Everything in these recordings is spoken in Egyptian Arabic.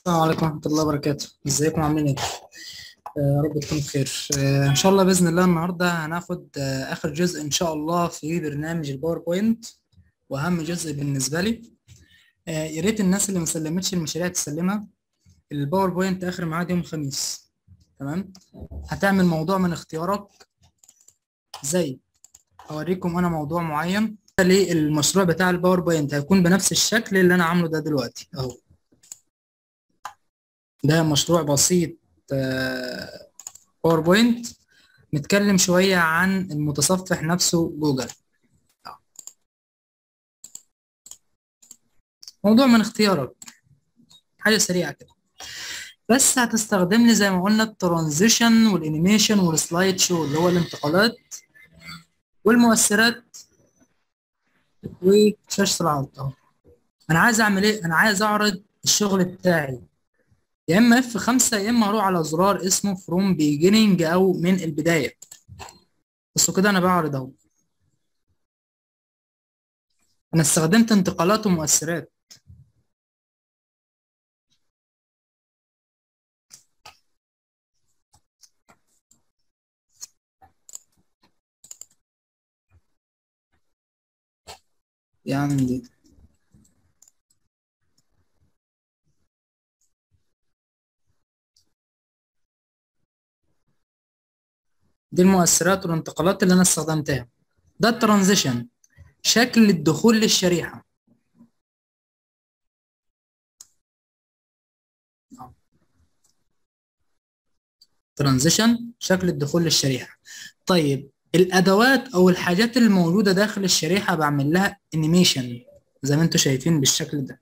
السلام عليكم ورحمة الله وبركاته ازيكم عاملين ايه؟ آه، يا رب تكونوا بخير آه، ان شاء الله بإذن الله النهاردة هناخد آه، آخر جزء ان شاء الله في برنامج الباوربوينت واهم جزء بالنسبة لي آه، يا ريت الناس اللي ما سلمتش المشاريع تسلمها الباوربوينت آخر ميعاد يوم الخميس تمام هتعمل موضوع من اختيارك زي اوريكم انا موضوع معين للمشروع بتاع الباوربوينت هيكون بنفس الشكل اللي انا عامله ده دلوقتي اهو ده مشروع بسيط باوربوينت نتكلم شوية عن المتصفح نفسه جوجل موضوع من اختيارك حاجة سريعة كده بس هتستخدم لي زي ما قلنا الترانزيشن والانيميشن والسلايد شو اللي هو الانتقالات والمؤثرات وشاشة العرض اهو انا عايز اعمل ايه انا عايز اعرض الشغل بتاعي يا اما اف 5 يا اما اروح على زرار اسمه فروم بيجيننج او من البدايه بصوا كده انا بعرض اهو انا استخدمت انتقالات ومؤثرات يعني دي دي المؤثرات والانتقالات اللي انا استخدمتها ده الترانزيشن شكل الدخول للشريحة ترانزيشن شكل الدخول للشريحة طيب الادوات او الحاجات الموجودة داخل الشريحة بعمل لها انيميشن زي ما انتم شايفين بالشكل ده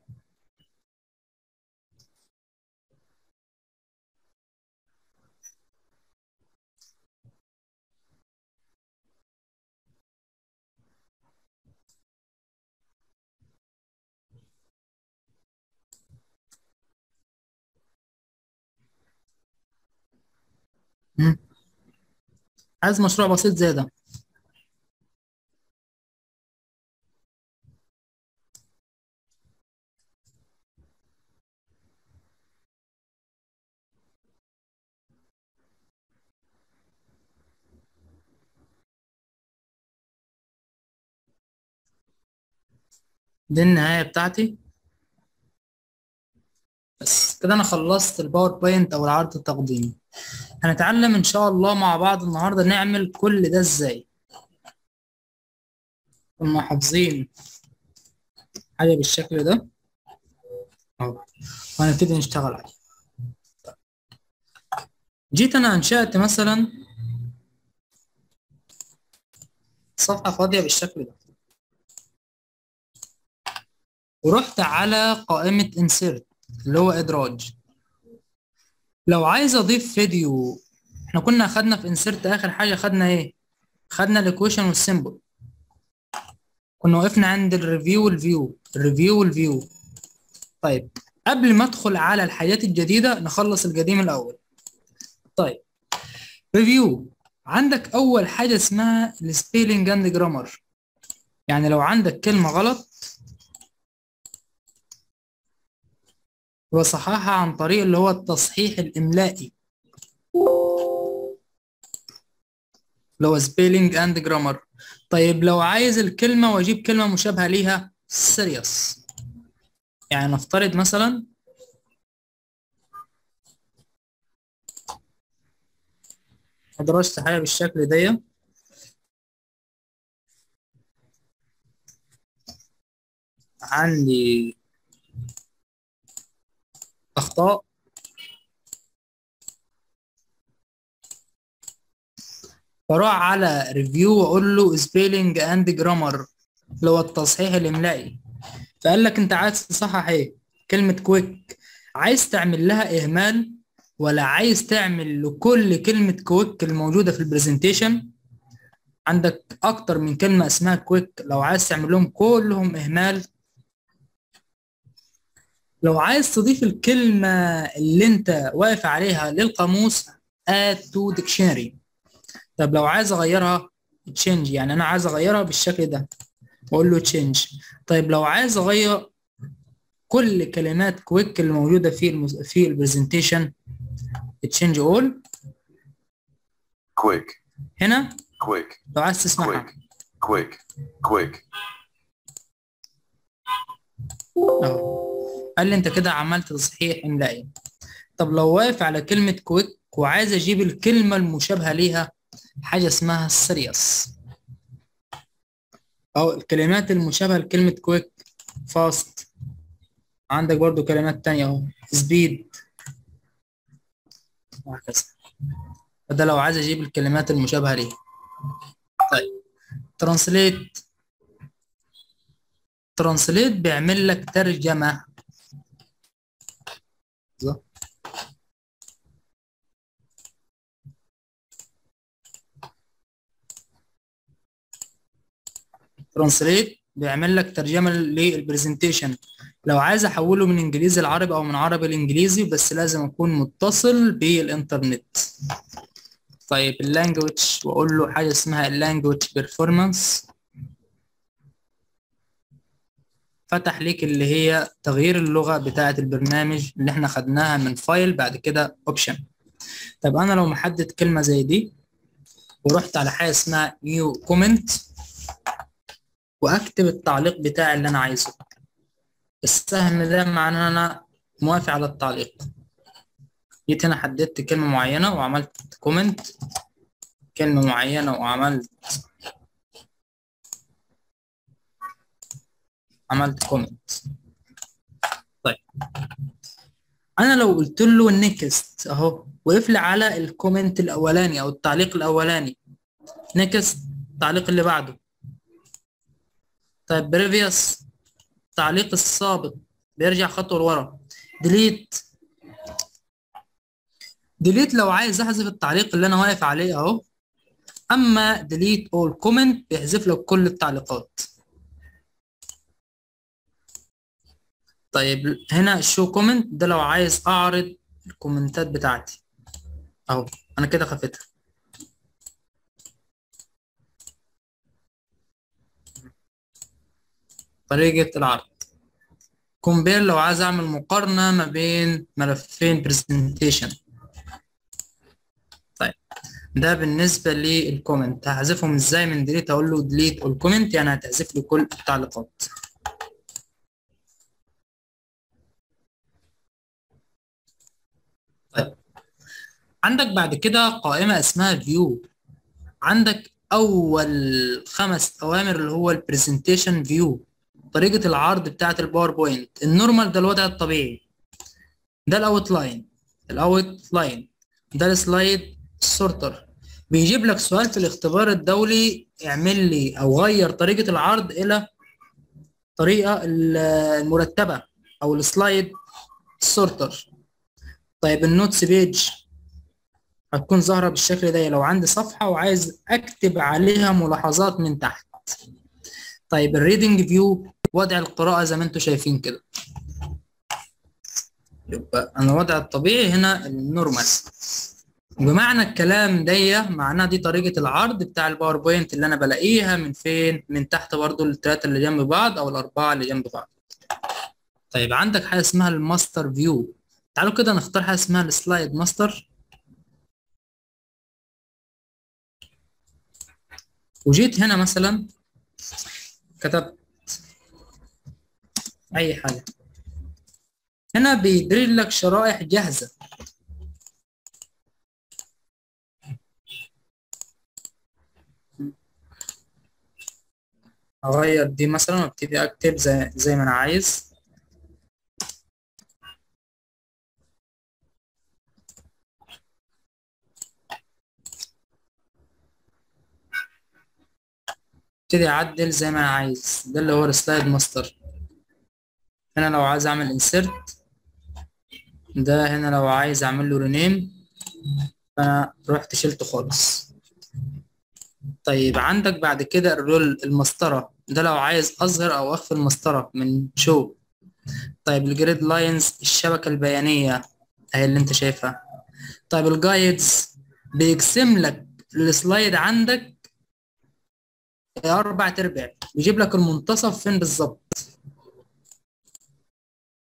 مم. عايز مشروع بسيط زي ده دي النهاية بتاعتي بس كده انا خلصت الباوربوينت او العرض التقديمي هنتعلم ان شاء الله مع بعض النهارده نعمل كل ده ازاي كنا حافظين حاجه بالشكل ده اهو وهنبتدي نشتغل عليه جيت انا انشأت مثلا صفحه فاضيه بالشكل ده ورحت على قائمه insert اللي هو ادراج لو عايز اضيف فيديو احنا كنا اخدنا في انسرت اخر حاجه خدنا ايه خدنا الايكويشن والسيمبل كنا وقفنا عند الريفيو والفيو الريفيو والفيو طيب قبل ما ادخل على الحاجات الجديده نخلص القديم الاول طيب ريفيو عندك اول حاجه اسمها السبيلنج اند جرامر يعني لو عندك كلمه غلط وصححها عن طريق اللي هو التصحيح الإملائي اللي هو spelling and grammar طيب لو عايز الكلمة واجيب كلمة مشابهة ليها serious يعني نفترض مثلا درست حاجة بالشكل ده عندي أخطاء بروح على ريفيو واقول له سبيلنج اند جرامر اللي هو التصحيح الاملائي فقال لك انت عايز تصحح ايه كلمة كويك عايز تعمل لها اهمال ولا عايز تعمل لكل كلمة كويك الموجودة في البرزنتيشن عندك اكتر من كلمة اسمها كويك لو عايز تعمل لهم كلهم اهمال لو عايز تضيف الكلمة اللي انت واقف عليها للقاموس add to dictionary طب لو عايز اغيرها change يعني انا عايز اغيرها بالشكل ده واقول له change طيب لو عايز اغير كل كلمات كويك اللي موجوده في المز... في البرزنتيشن تشينج اول quick, هنا quick, لو عايز تسمعها quick, quick, quick, اهو قال لي انت كده عملت تصحيح املائي طب لو واقف على كلمة كويك وعايز اجيب الكلمة المشابهة ليها حاجة اسمها سيريس او الكلمات المشابهة لكلمة كويك فاست عندك برضو كلمات تانية اهو سبيد وهكذا فده لو عايز اجيب الكلمات المشابهة ليها طيب ترانسليت ترانسليت بيعمل لك ترجمة بالظبط. ترانسليت بيعمل لك ترجمة للبرزنتيشن لو عايز احوله من انجليزي لعربي او من عربي لانجليزي بس لازم اكون متصل بالانترنت طيب اللانجوج واقول له حاجة اسمها اللانجوج بيرفورمانس فتح ليك اللي هي تغيير اللغة بتاعة البرنامج اللي احنا خدناها من فايل بعد كده اوبشن طب انا لو محدد كلمة زي دي ورحت على حاجة اسمها نيو كومنت واكتب التعليق بتاعي اللي انا عايزه السهم ده معناه ان انا موافق على التعليق جيت هنا حددت كلمة معينة وعملت كومنت كلمة معينة وعملت عملت كومنت طيب انا لو قلت له نيكست اهو وقف لي على الكومنت الاولاني او التعليق الاولاني نيكست التعليق اللي بعده طيب بريفيوس التعليق السابق بيرجع خطوه لورا ديليت ديليت لو عايز احذف التعليق اللي انا واقف عليه اهو اما ديليت اول كومنت بيحذف لك كل التعليقات طيب هنا شو كومنت ده لو عايز اعرض الكومنتات بتاعتي اهو انا كده خفتها طريقة العرض كومبير لو عايز اعمل مقارنة ما بين ملفين برزنتيشن طيب ده بالنسبة للكومنت هحذفهم ازاي من ديليت اقول له ديليت الكومنت يعني هتحذف لي كل التعليقات طيب عندك بعد كده قائمة اسمها فيو عندك أول خمس أوامر اللي هو البرزنتيشن فيو طريقة العرض بتاعة الباوربوينت النورمال ده الوضع الطبيعي ده الأوت لاين الأوت لاين ده السلايد سورتر بيجيب لك سؤال في الاختبار الدولي اعمل لي أو غير طريقة العرض إلى طريقة المرتبة أو السلايد سورتر طيب النوتس بيج هتكون ظاهرة بالشكل ده لو عندي صفحة وعايز أكتب عليها ملاحظات من تحت طيب الريدنج فيو وضع القراءة زي ما انتم شايفين كده يبقى أنا وضع الطبيعي هنا النورمال بمعنى الكلام ده معناه دي طريقة العرض بتاع الباوربوينت اللي أنا بلاقيها من فين من تحت برضو التلاتة اللي جنب بعض أو الأربعة اللي جنب بعض طيب عندك حاجة اسمها الماستر فيو تعالوا كده نختار حاجة اسمها السلايد ماستر وجيت هنا مثلا كتبت اي حاجه هنا بيدير لك شرائح جاهزه اغير دي مثلا وابتدي اكتب زي زي ما انا عايز ابتدي اعدل زي ما انا عايز ده اللي هو السلايد ماستر هنا لو عايز اعمل انسرت ده هنا لو عايز اعمل له رينيم فانا رحت شلته خالص طيب عندك بعد كده الرول المسطرة ده لو عايز اظهر او اخفي المسطرة من شو طيب الجريد لاينز الشبكة البيانية اهي اللي انت شايفها طيب الجايدز بيقسم لك السلايد عندك أربع أرباع بيجيب لك المنتصف فين بالظبط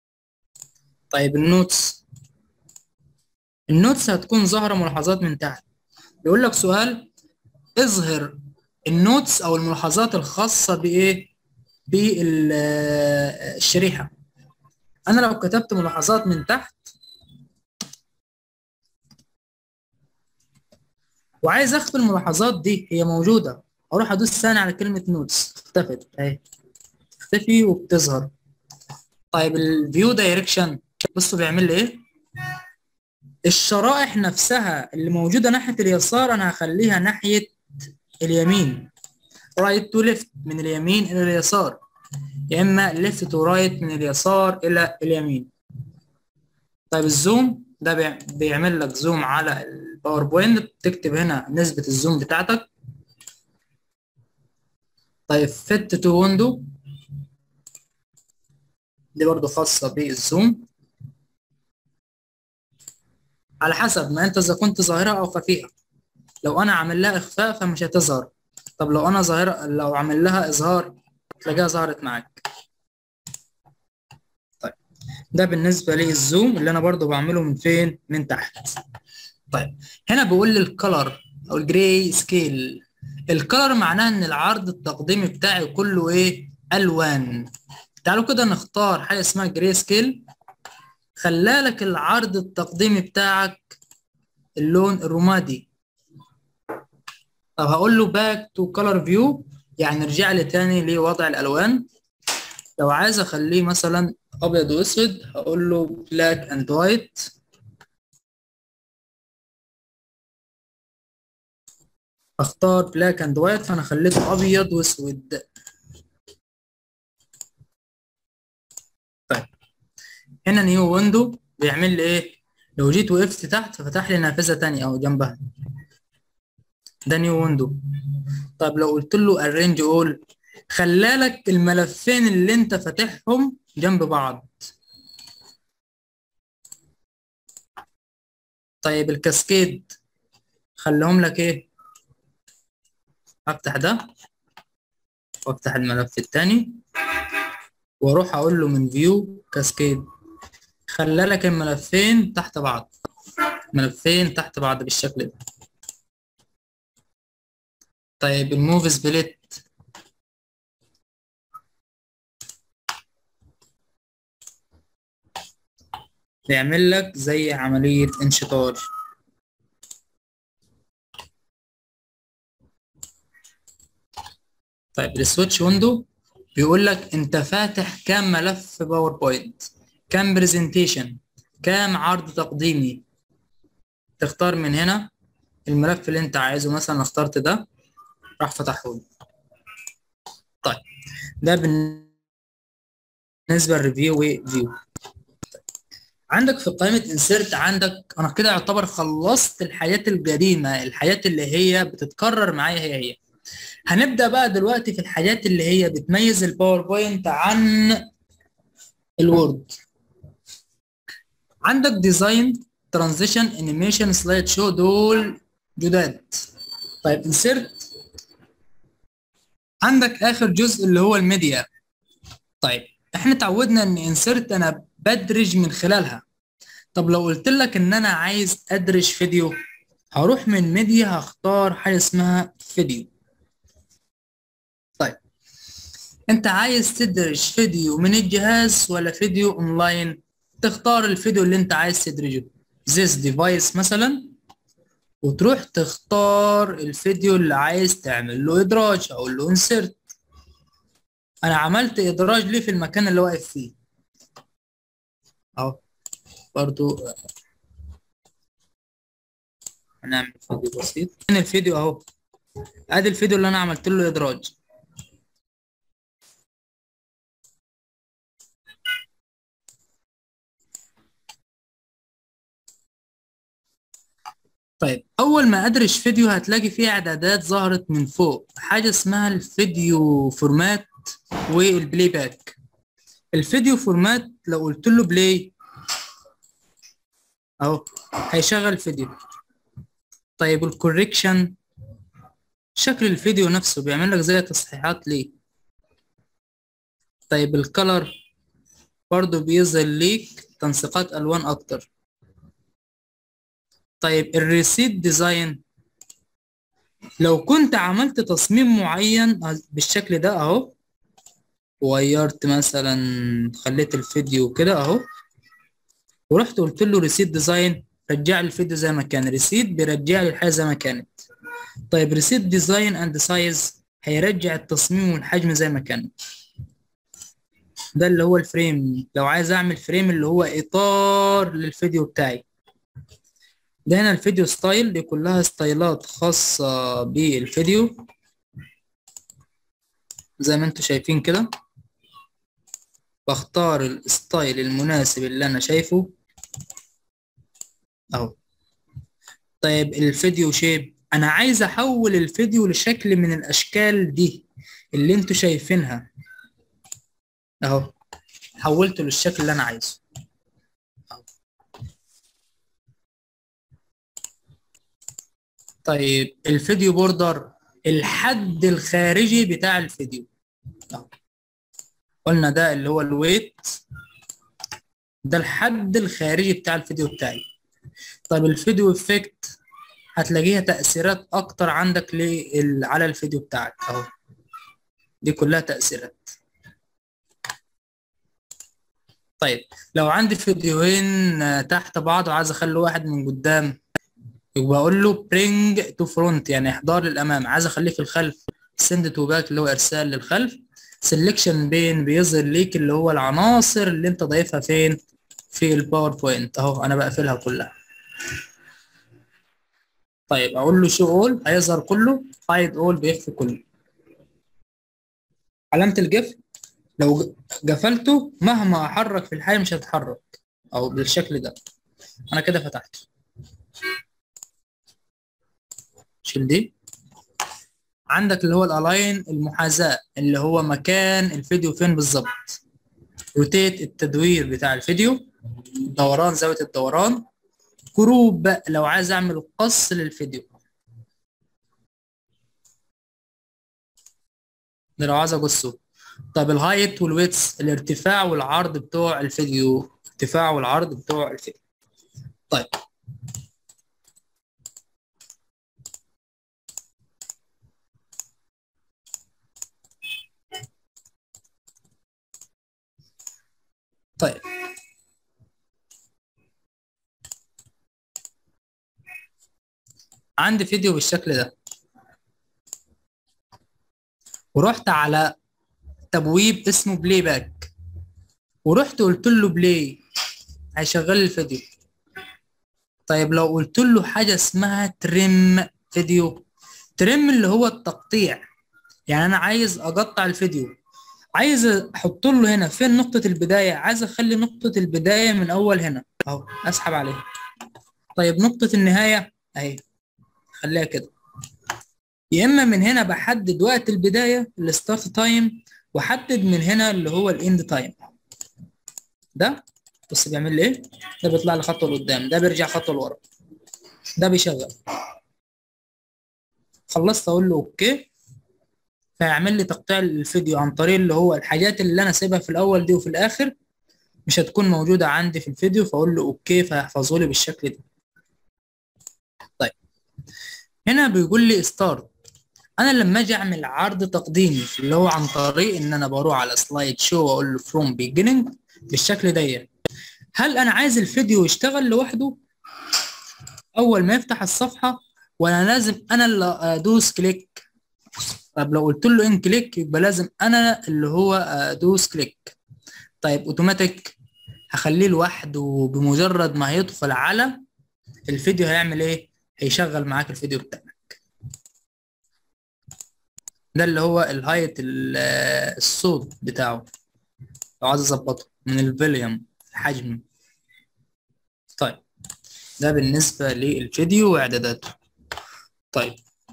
طيب النوتس النوتس هتكون ظاهرة ملاحظات من تحت بيقول لك سؤال اظهر النوتس او الملاحظات الخاصة بايه بالشريحة انا لو كتبت ملاحظات من تحت وعايز اخفي الملاحظات دي هي موجودة اروح ادوس ثاني على كلمة نوتس اختفت اهي تختفي وبتظهر طيب الفيو دايركشن بصوا بيعمل لي ايه الشرائح نفسها اللي موجودة ناحية اليسار انا هخليها ناحية اليمين رايت تو ليفت من اليمين الى اليسار يا اما ليفت تو رايت من اليسار الى اليمين طيب الزوم ده بيع- بيعمل لك زوم على الباوربوينت تكتب هنا نسبة الزوم بتاعتك طيب فيت تو ويندو دي برضو خاصة بالزوم على حسب ما انت اذا كنت ظاهرة او خفية لو انا عامل لها اخفاء فمش هتظهر طب لو انا ظاهرة لو عامل لها اظهار تلاقيها ظهرت معاك طيب ده بالنسبة للزوم اللي انا برضو بعمله من فين من تحت طيب هنا بيقول لي الكلر او الجراي سكيل الكلر معناه ان العرض التقديمي بتاعي كله ايه الوان تعالوا كده نختار حاجه اسمها جراي سكيل خلالك العرض التقديمي بتاعك اللون الرمادي طب هقول له باك تو كلر فيو يعني ارجع لي تاني لوضع الالوان لو عايز اخليه مثلا ابيض واسود هقول له بلاك اند وايت اختار بلاك اند وايت فانا خليته ابيض واسود طيب هنا نيو ويندو بيعمل لي ايه لو جيت وقفت تحت ففتح لي نافذه تانية او جنبها ده نيو ويندو طب لو قلت له arrange all خلالك الملفين اللي انت فاتحهم جنب بعض طيب الكاسكيد خليهم لك ايه افتح ده وافتح الملف التاني واروح اقول له من فيو كاسكيد خلالك الملفين تحت بعض ملفين تحت بعض بالشكل ده طيب الموف سبليت بيعمل لك زي عملية انشطار طيب السويتش ويندو بيقول لك انت فاتح كام ملف باوربوينت كام برزنتيشن كام عرض تقديمي تختار من هنا الملف اللي انت عايزه مثلا اخترت ده راح فتحه لي طيب ده بالنسبه للريفيو وفيو عندك في قائمه انسيرت عندك انا كده يعتبر خلصت الحاجات القديمه الحاجات اللي هي بتتكرر معايا هي هي هنبدا بقى دلوقتي في الحاجات اللي هي بتميز الباوربوينت عن الوورد عندك ديزاين ترانزيشن انيميشن سلايد شو دول جداد طيب انسيرت عندك اخر جزء اللي هو الميديا طيب احنا اتعودنا ان انسيرت انا بدرج من خلالها طب لو قلت لك ان انا عايز ادرج فيديو هروح من ميديا هختار حاجه اسمها فيديو طيب انت عايز تدرج فيديو من الجهاز ولا فيديو اونلاين تختار الفيديو اللي انت عايز تدرجه this device مثلا وتروح تختار الفيديو اللي عايز تعمل له ادراج او له insert انا عملت ادراج ليه في المكان اللي واقف فيه اهو برضو هنعمل فيديو بسيط هنا الفيديو اهو ادي الفيديو اللي انا عملت له ادراج طيب اول ما ادرج فيديو هتلاقي فيه اعدادات ظهرت من فوق حاجه اسمها الفيديو فورمات والبلاي باك الفيديو فورمات لو قلت له بلاي اهو هيشغل فيديو طيب الكوريكشن شكل الفيديو نفسه بيعمل لك زي تصحيحات ليه طيب الكلر برضو بيظهر ليك تنسيقات الوان اكتر طيب الريسيت ديزاين لو كنت عملت تصميم معين بالشكل ده اهو وغيرت مثلا خليت الفيديو كده اهو ورحت قلت له ريسيت ديزاين رجع لي الفيديو زي ما كان ريسيت بيرجع لي الحاجه زي ما كانت طيب ريسيت ديزاين اند سايز هيرجع التصميم والحجم زي ما كان ده اللي هو الفريم لو عايز اعمل فريم اللي هو اطار للفيديو بتاعي ده هنا الفيديو ستايل دي كلها ستايلات خاصة بالفيديو زي ما انتوا شايفين كده بختار الستايل المناسب اللي انا شايفه اهو طيب الفيديو شيب انا عايز احول الفيديو لشكل من الاشكال دي اللي انتوا شايفينها اهو حولته للشكل اللي انا عايزه أهو. طيب الفيديو بوردر الحد الخارجي بتاع الفيديو اهو قلنا ده اللي هو الويت ده الحد الخارجي بتاع الفيديو بتاعي طيب الفيديو افكت هتلاقيها تأثيرات أكتر عندك لل... على الفيديو بتاعك أهو دي كلها تأثيرات طيب لو عندي فيديوهين تحت بعض وعايز أخلي واحد من قدام يبقى أقول له bring to front يعني إحضار للأمام عايز أخليه في الخلف send to back اللي هو إرسال للخلف selection بين بيظهر ليك اللي هو العناصر اللي أنت ضايفها فين في الباوربوينت أهو أنا بقفلها كلها طيب اقول له شو اول هيظهر كله هايد اول بيخفي كله علامة الجفن لو قفلته مهما احرك في الحاجة مش هتتحرك او بالشكل ده انا كده فتحته شيل دي عندك اللي هو الالاين المحاذاة اللي هو مكان الفيديو فين بالظبط روتيت التدوير بتاع الفيديو دوران زاوية الدوران جروب لو عايز اعمل قص للفيديو ده لو عايز اقصه طب الهايت والويتس الارتفاع والعرض بتوع الفيديو ارتفاع والعرض بتوع الفيديو طيب طيب عندي فيديو بالشكل ده ورحت على تبويب اسمه بلاي باك ورحت قلت له بلاي هيشغل الفيديو طيب لو قلت له حاجة اسمها تريم فيديو تريم اللي هو التقطيع يعني انا عايز اقطع الفيديو عايز احط له هنا فين نقطة البداية عايز اخلي نقطة البداية من اول هنا اهو اسحب عليها طيب نقطة النهاية اهي خليها كده يا اما من هنا بحدد وقت البدايه الستارت تايم واحدد من هنا اللي هو الاند تايم ده بص بيعمل لي ايه ده بيطلع لي خطوه لقدام ده بيرجع خطوه لورا ده بيشغل خلصت اقول له اوكي فيعمل لي تقطيع الفيديو عن طريق اللي هو الحاجات اللي انا سيبها في الاول دي وفي الاخر مش هتكون موجوده عندي في الفيديو فاقول له اوكي فيحفظه لي بالشكل ده طيب هنا بيقول لي ستارت انا لما اجي اعمل عرض تقديمي اللي هو عن طريق ان انا بروح على سلايد شو واقول له فروم بيجيننج بالشكل ده هل انا عايز الفيديو يشتغل لوحده اول ما يفتح الصفحه ولا لازم انا اللي ادوس كليك طب لو قلت له ان كليك يبقى لازم انا اللي هو ادوس كليك طيب اوتوماتيك هخليه لوحده بمجرد ما هيدخل على الفيديو هيعمل ايه هيشغل معاك الفيديو بتاعك ده اللي هو الهايت الصوت بتاعه لو عايز اظبطه من الفوليوم الحجم طيب ده بالنسبة للفيديو واعداداته طيب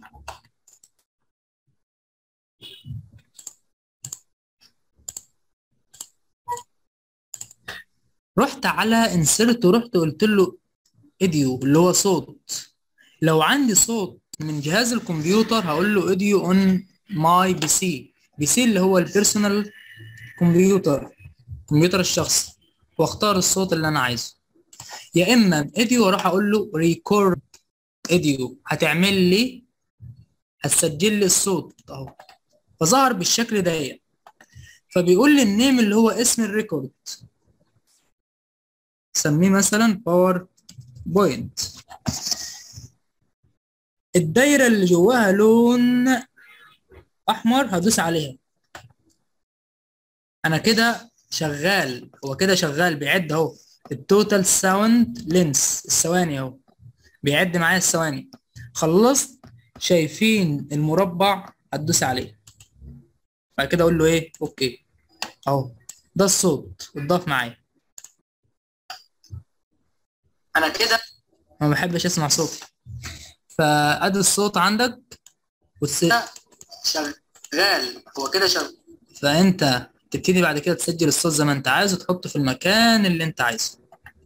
رحت على انسرت ورحت قلت له ايديو اللي هو صوت لو عندي صوت من جهاز الكمبيوتر هقول له ايديو اون ماي بي سي بي سي اللي هو البيرسونال كمبيوتر الكمبيوتر الشخصي واختار الصوت اللي انا عايزه يا اما ايديو واروح اقول له ريكورد ايديو هتعمل لي هتسجل لي الصوت اهو فظهر بالشكل ده فبيقول لي النيم اللي هو اسم الريكورد سميه مثلا باور بوينت الدايره اللي جواها لون احمر هدوس عليها انا كده شغال هو كده شغال بيعد اهو التوتال ساوند لينس الثواني اهو بيعد معايا الثواني خلصت شايفين المربع هتدوس عليه بعد كده اقول له ايه اوكي اهو ده الصوت اتضاف معايا انا كده ما بحبش اسمع صوتي فادي الصوت عندك والس... شغال هو كده شغال فانت تبتدي بعد كده تسجل الصوت زي ما انت عايز وتحطه في المكان اللي انت عايزه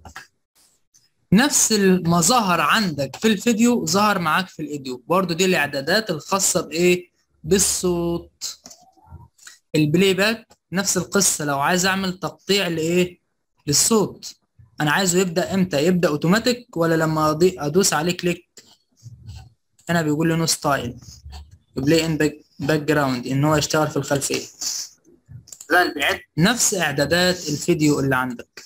نفس ما ظهر عندك في الفيديو ظهر معاك في الايديو برضو دي الاعدادات الخاصة بايه بالصوت البلاي باك نفس القصة لو عايز اعمل تقطيع لايه للصوت انا عايزه يبدأ امتى يبدأ اوتوماتيك ولا لما ادوس عليه كليك هنا بيقول لي نو ستايل بلاي ان باك جراوند ان هو يشتغل في الخلفيه نفس اعدادات الفيديو اللي عندك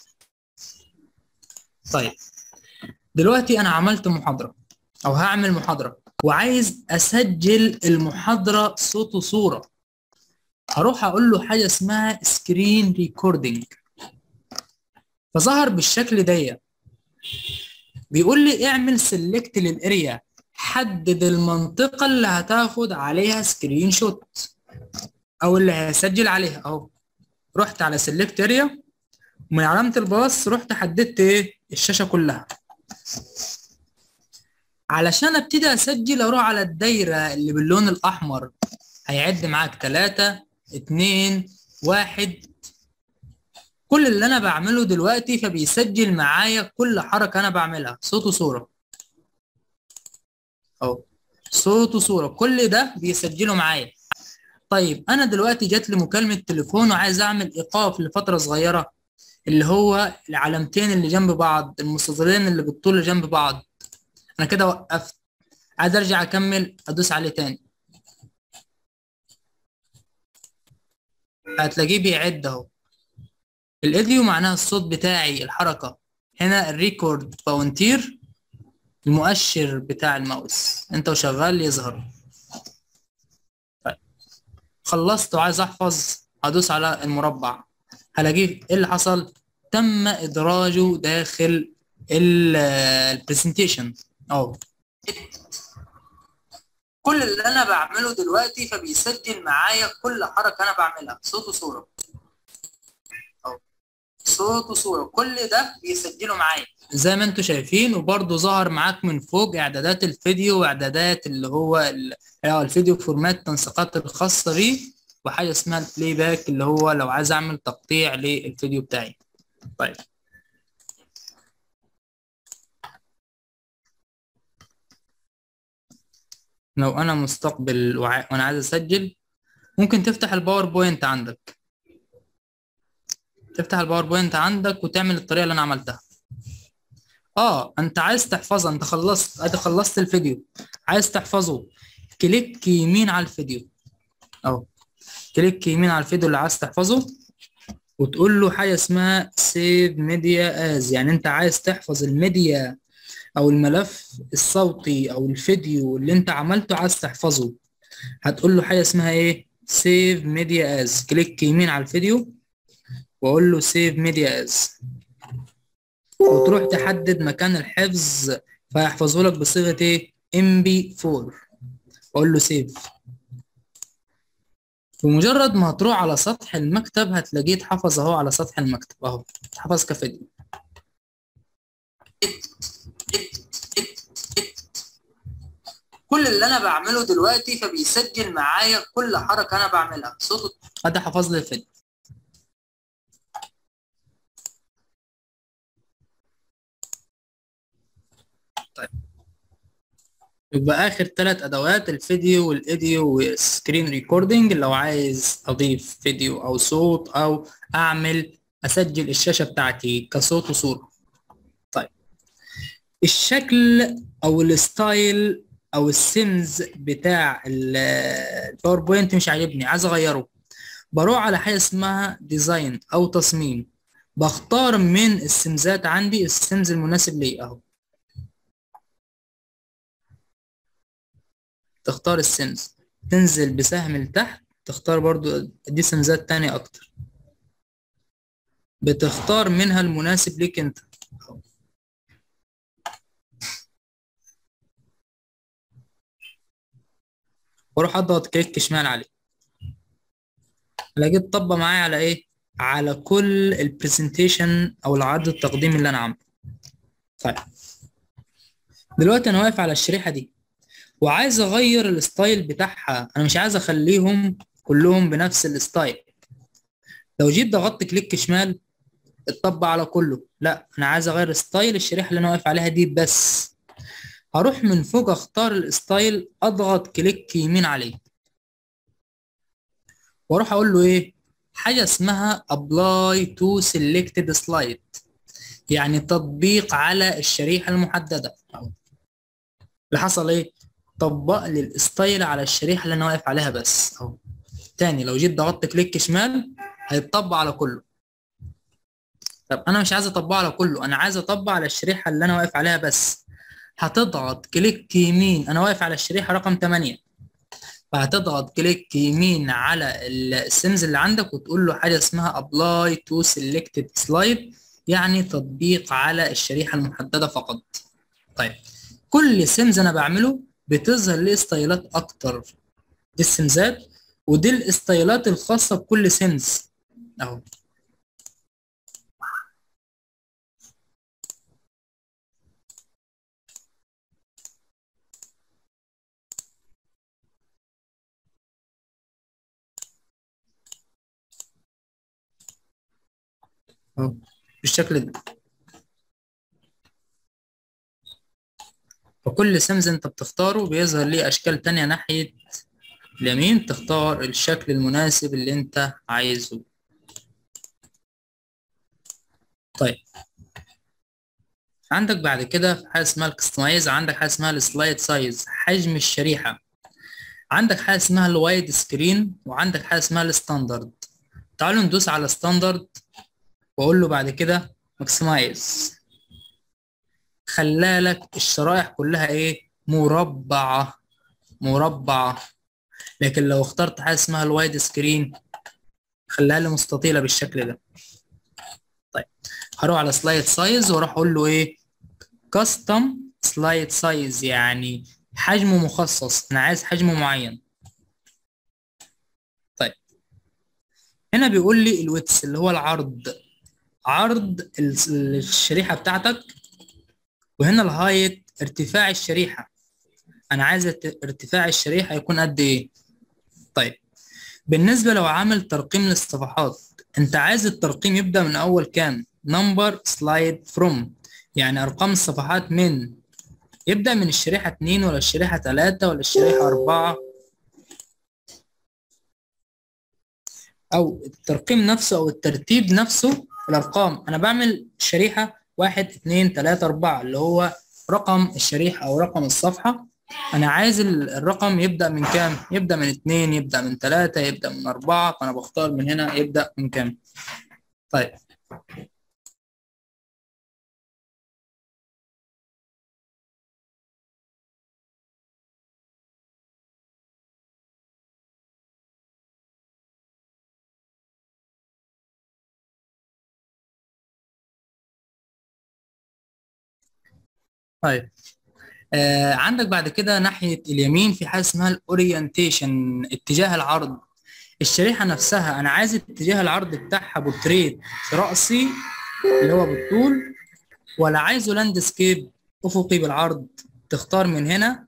طيب دلوقتي انا عملت محاضره او هعمل محاضره وعايز اسجل المحاضره صوت وصوره هروح اقول له حاجه اسمها سكرين ريكوردنج فظهر بالشكل ده بيقول لي اعمل سيلكت للاريا حدد المنطقة اللي هتاخد عليها سكرين شوت أو اللي هسجل عليها أهو رحت على سيلكت اريا ومن علامة الباص رحت حددت إيه الشاشة كلها علشان ابتدي اسجل اروح على الدايرة اللي باللون الأحمر هيعد معاك تلاتة اتنين واحد كل اللي أنا بعمله دلوقتي فبيسجل معايا كل حركة أنا بعملها صوت وصورة اهو صوت وصوره كل ده بيسجله معايا طيب انا دلوقتي جات لي مكالمه تليفون وعايز اعمل ايقاف لفتره صغيره اللي هو العلامتين اللي جنب بعض المستطيلين اللي بالطول جنب بعض انا كده وقفت عايز ارجع اكمل ادوس عليه تاني هتلاقيه بيعد اهو الايديو معناها الصوت بتاعي الحركه هنا الريكورد باونتير المؤشر بتاع الماوس انت وشغال يظهر طيب. خلصت وعايز احفظ هدوس على المربع هلاقيه ايه اللي حصل تم ادراجه داخل البرزنتيشن اهو كل اللي انا بعمله دلوقتي فبيسجل معايا كل حركه انا بعملها صوت وصوره اهو صوت وصوره كل ده بيسجله معايا زي ما انتم شايفين وبرضه ظهر معاك من فوق اعدادات الفيديو واعدادات اللي هو الفيديو فورمات التنسيقات الخاصه بيه وحاجه اسمها البلاي باك اللي هو لو عايز اعمل تقطيع للفيديو بتاعي طيب لو انا مستقبل وع... وانا عايز اسجل ممكن تفتح الباوربوينت عندك تفتح الباوربوينت عندك وتعمل الطريقه اللي انا عملتها اه انت عايز تحفظها انت خلصت ادي خلصت الفيديو عايز تحفظه كليك يمين على الفيديو اهو كليك يمين على الفيديو اللي عايز تحفظه وتقول له حاجه اسمها سيف ميديا از يعني انت عايز تحفظ الميديا او الملف الصوتي او الفيديو اللي انت عملته عايز تحفظه هتقول له حاجه اسمها ايه سيف ميديا از كليك يمين على الفيديو واقول له سيف ميديا از وتروح تحدد مكان الحفظ فيحفظه لك بصيغه ايه ام بي 4 اقول له سيف بمجرد ما هتروح على سطح المكتب هتلاقيه اتحفظ اهو على سطح المكتب اهو اتحفظ كفيديو كل اللي انا بعمله دلوقتي فبيسجل معايا كل حركه انا بعملها صوت ادي حفظ لي الفيديو طيب يبقى اخر ثلاث ادوات الفيديو والايديو والسكرين ريكوردنج لو عايز اضيف فيديو او صوت او اعمل اسجل الشاشه بتاعتي كصوت وصوره طيب الشكل او الستايل او السيمز بتاع الباوربوينت مش عاجبني عايز اغيره بروح على حاجه اسمها ديزاين او تصميم بختار من السمزات عندي السمز المناسب لي اهو تختار السمز تنزل بسهم لتحت تختار برضو دي سمزات تانية اكتر بتختار منها المناسب ليك انت واروح اضغط كليك شمال عليه الاقيه اتطبق معايا على ايه على كل البرزنتيشن او العرض التقديمي اللي انا عامله طيب دلوقتي انا واقف على الشريحه دي وعايز اغير الستايل بتاعها انا مش عايز اخليهم كلهم بنفس الستايل لو جيت ضغطت كليك شمال اتطبق على كله لا انا عايز اغير ستايل الشريحه اللي انا واقف عليها دي بس هروح من فوق اختار الستايل اضغط كليك يمين عليه واروح اقول له ايه حاجه اسمها apply to selected slide يعني تطبيق على الشريحه المحدده اللي حصل ايه طبق لي الستايل على الشريحه اللي انا واقف عليها بس اهو تاني لو جيت ضغطت كليك شمال هيتطبق على كله طب انا مش عايز اطبقه على كله انا عايز اطبق على الشريحه اللي انا واقف عليها بس هتضغط كليك يمين انا واقف على الشريحه رقم 8 فهتضغط كليك يمين على السيمز اللي عندك وتقول له حاجه اسمها apply to selected slide يعني تطبيق على الشريحه المحدده فقط طيب كل سيمز انا بعمله بتظهر لي ستايلات اكتر دي السيمزات ودي الاستايلات الخاصه بكل سيمز اهو اهو بالشكل ده فكل سمز انت بتختاره بيظهر ليه اشكال تانية ناحية اليمين تختار الشكل المناسب اللي انت عايزه طيب عندك بعد كده حاجة اسمها الكستمايز عندك حاجة اسمها السلايد سايز حجم الشريحة عندك حاجة اسمها الوايد سكرين وعندك حاجة اسمها الستاندرد تعالوا ندوس على ستاندرد واقول له بعد كده ماكسمايز خلالك الشرائح كلها ايه مربعة مربعة لكن لو اخترت حاجة اسمها الوايد سكرين خليها لي مستطيلة بالشكل ده طيب هروح على سلايد سايز واروح اقول له ايه كاستم سلايد سايز يعني حجمه مخصص انا عايز حجم معين طيب هنا بيقول لي الويتس اللي هو العرض عرض الشريحة بتاعتك وهنا الهايت ارتفاع الشريحة أنا عايز ارتفاع الشريحة يكون قد إيه؟ طيب بالنسبة لو عامل ترقيم للصفحات أنت عايز الترقيم يبدأ من أول كام؟ نمبر سلايد فروم يعني أرقام الصفحات من يبدأ من الشريحة اتنين ولا الشريحة تلاتة ولا الشريحة أربعة أو الترقيم نفسه أو الترتيب نفسه الأرقام أنا بعمل شريحة واحد اتنين تلاتة أربعة اللي هو رقم الشريحة أو رقم الصفحة أنا عايز الرقم يبدأ من كام؟ يبدأ من اتنين يبدأ من تلاتة يبدأ من أربعة فأنا بختار من هنا يبدأ من كام؟ طيب طيب آه عندك بعد كده ناحية اليمين في حاجة اسمها الاورينتيشن اتجاه العرض الشريحة نفسها أنا عايز اتجاه العرض بتاعها بورتريت رأسي اللي هو بالطول ولا عايزه لاندسكيب أفقي بالعرض تختار من هنا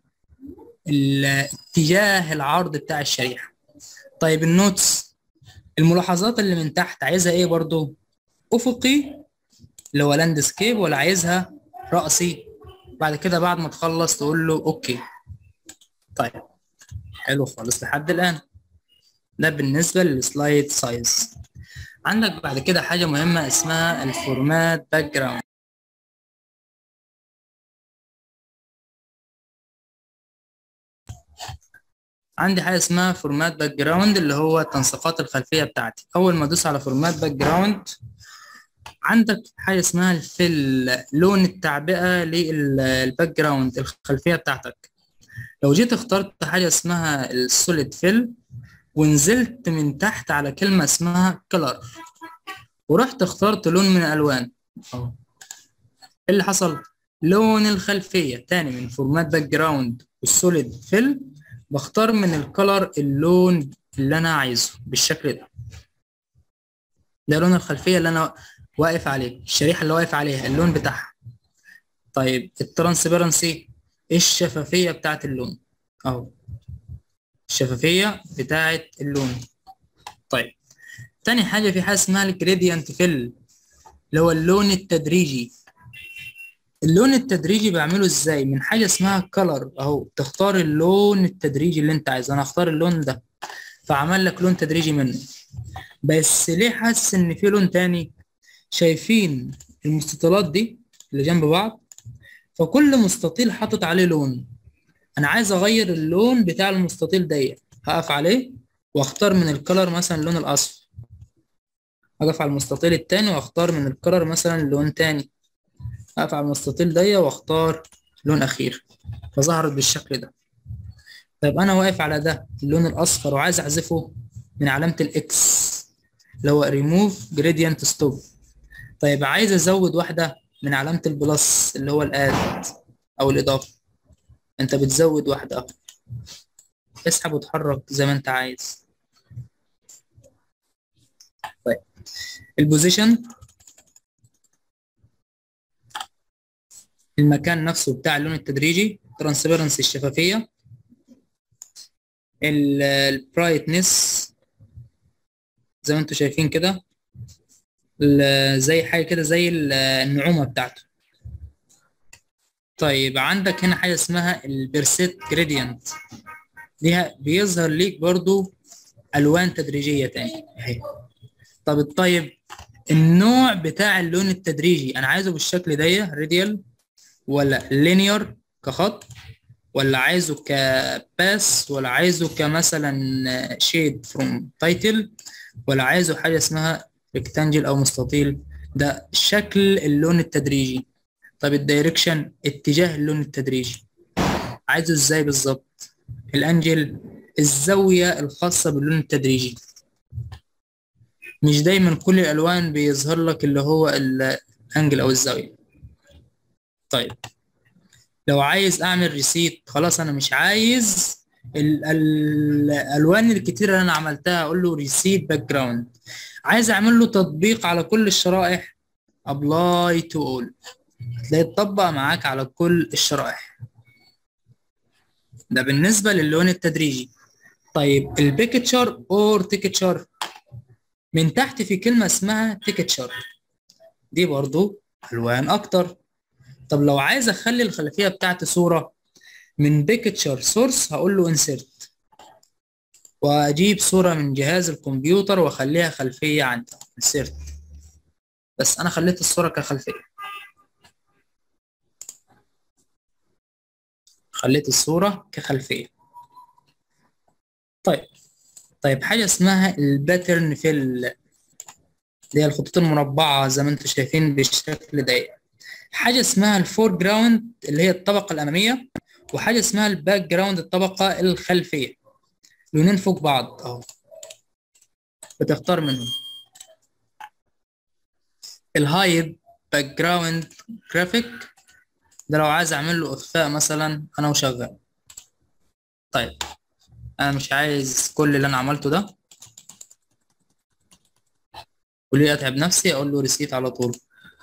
اتجاه العرض بتاع الشريحة طيب النوتس الملاحظات اللي من تحت عايزها ايه برضو أفقي اللي هو لاندسكيب ولا عايزها رأسي بعد كده بعد ما تخلص تقول له اوكي طيب حلو خالص لحد الان ده بالنسبه للسلايد سايز عندك بعد كده حاجة مهمة اسمها الفورمات باك جراوند عندي حاجة اسمها فورمات باك جراوند اللي هو تنسيقات الخلفية بتاعتي أول ما أدوس على فورمات باك جراوند عندك حاجة اسمها الفيل لون التعبئة للباك جراوند الخلفية بتاعتك لو جيت اخترت حاجة اسمها السوليد فيل ونزلت من تحت على كلمة اسمها كلر ورحت اخترت لون من الألوان اهو ايه اللي حصل لون الخلفية تاني من فورمات باك جراوند والسوليد فيل بختار من الكلر اللون اللي انا عايزه بالشكل ده ده لون الخلفية اللي انا واقف عليه الشريحة اللي واقف عليها اللون بتاعها طيب الترانسبيرنسي الشفافية بتاعت اللون اهو الشفافية بتاعت اللون طيب تاني حاجة في حاجة اسمها الجريدينت فيل اللي هو اللون التدريجي اللون التدريجي بعمله ازاي من حاجة اسمها كلر اهو تختار اللون التدريجي اللي انت عايزه انا اختار اللون ده فعمل لك لون تدريجي منه بس ليه حاسس ان في لون تاني شايفين المستطيلات دي اللي جنب بعض فكل مستطيل حاطط عليه لون انا عايز اغير اللون بتاع المستطيل ده هقف عليه واختار من الكلر مثلا اللون الاصفر اقف على المستطيل التاني واختار من الكلر مثلا لون تاني اقف على المستطيل ده واختار لون اخير فظهرت بالشكل ده طيب انا واقف على ده اللون الاصفر وعايز احذفه من علامة الاكس اللي هو ريموف جريدينت ستوب طيب عايز ازود واحدة من علامة البلس اللي هو الاد او الاضافة انت بتزود واحدة اهو اسحب وتحرك زي ما انت عايز طيب البوزيشن المكان نفسه بتاع اللون التدريجي ترانسبيرنسي الشفافية البرايتنس زي ما انتم شايفين كده زي حاجة كده زي النعومة بتاعته طيب عندك هنا حاجة اسمها البرسيت جريدينت ليها بيظهر ليك برضو ألوان تدريجية تاني اهي طب طيب النوع بتاع اللون التدريجي أنا عايزه بالشكل ده راديال ولا لينير كخط ولا عايزه كباس ولا عايزه كمثلا شيد فروم تايتل ولا عايزه حاجة اسمها ريكتانجل أو مستطيل ده شكل اللون التدريجي طب الدايركشن اتجاه اللون التدريجي عايزه ازاي بالظبط الانجل الزاوية الخاصة باللون التدريجي مش دايما كل الالوان بيظهر لك اللي هو الانجل او الزاوية طيب لو عايز اعمل ريسيت خلاص انا مش عايز ال- ال- الالوان الكتيرة اللي انا عملتها اقول له ريسيت باك جراوند عايز اعمل له تطبيق على كل الشرائح ابلاي تو اول هتلاقيه اتطبق معاك على كل الشرائح ده بالنسبة للون التدريجي طيب البيكتشر اور تيكتشر من تحت في كلمة اسمها تيكتشر دي برضو ألوان أكتر طب لو عايز أخلي الخلفية بتاعتي صورة من بيكتشر سورس هقول له انسرت وأجيب صورة من جهاز الكمبيوتر وأخليها خلفية عندي انسرت بس أنا خليت الصورة كخلفية خليت الصورة كخلفية طيب طيب حاجة اسمها الباترن فيل اللي هي الخطوط المربعة زي ما انتم شايفين بالشكل ده حاجة اسمها الفور جراوند اللي هي الطبقة الأمامية وحاجة اسمها الباك جراوند الطبقة الخلفية لونين فوق بعض اهو بتختار منهم الهايد باك جراوند جرافيك ده لو عايز اعمل له اخفاء مثلا انا وشغال طيب انا مش عايز كل اللي انا عملته ده وليه اتعب نفسي اقول له ريسيت على طول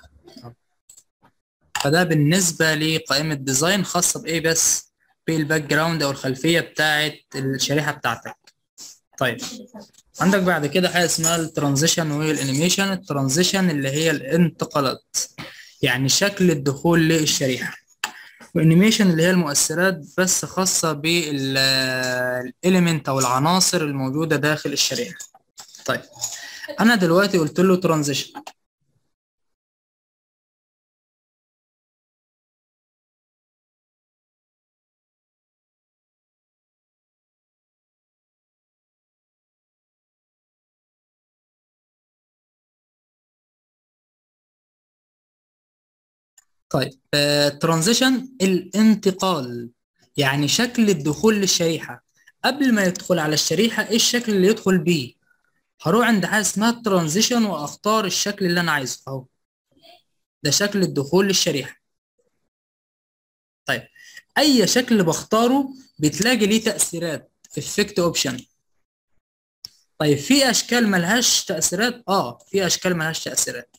فده بالنسبه لقائمه ديزاين خاصه بايه بس بالباك جراوند او الخلفيه بتاعه الشريحه بتاعتك طيب عندك بعد كده حاجه اسمها الترانزيشن والانيميشن الترانزيشن اللي هي الانتقالات يعني شكل الدخول للشريحه وانيميشن اللي هي المؤثرات بس خاصه بالاليمنت او العناصر الموجوده داخل الشريحه طيب انا دلوقتي قلت له ترانزيشن طيب ترانزيشن الانتقال يعني شكل الدخول للشريحة قبل ما يدخل على الشريحة ايه الشكل اللي يدخل بيه هروح عند حاجة اسمها ترانزيشن واختار الشكل اللي انا عايزه اهو ده شكل الدخول للشريحة طيب اي شكل بختاره بتلاقي ليه تأثيرات افكت اوبشن طيب في اشكال ملهاش تأثيرات اه في اشكال ملهاش تأثيرات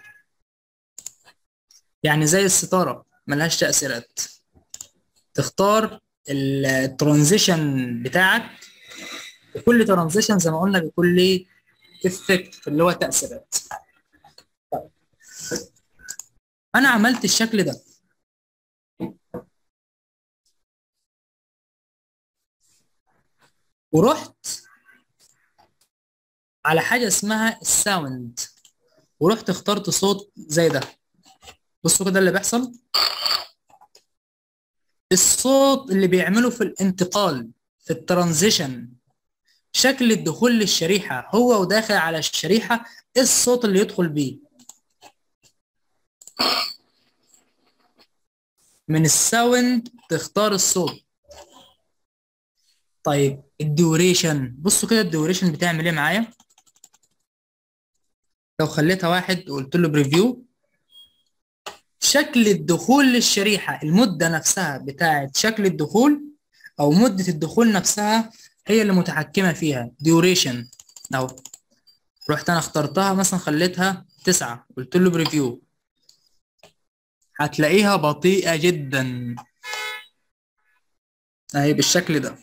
يعني زي الستارة ملهاش تأثيرات تختار الترانزيشن بتاعك وكل ترانزيشن زي ما قلنا بيكون ليه افكت اللي هو تأثيرات طيب. انا عملت الشكل ده ورحت على حاجة اسمها الساوند ورحت اخترت صوت زي ده بصوا كده اللي بيحصل الصوت اللي بيعمله في الانتقال في الترانزيشن شكل الدخول للشريحة هو وداخل على الشريحة ايه الصوت اللي يدخل بيه من الساوند تختار الصوت طيب الديوريشن بصوا كده الديوريشن بتعمل ايه معايا لو خليتها واحد وقلت له بريفيو شكل الدخول للشريحة المدة نفسها بتاعت شكل الدخول أو مدة الدخول نفسها هي اللي متحكمة فيها duration أهو رحت أنا اخترتها مثلا خليتها تسعة قلت له بريفيو هتلاقيها بطيئة جدا أهي بالشكل ده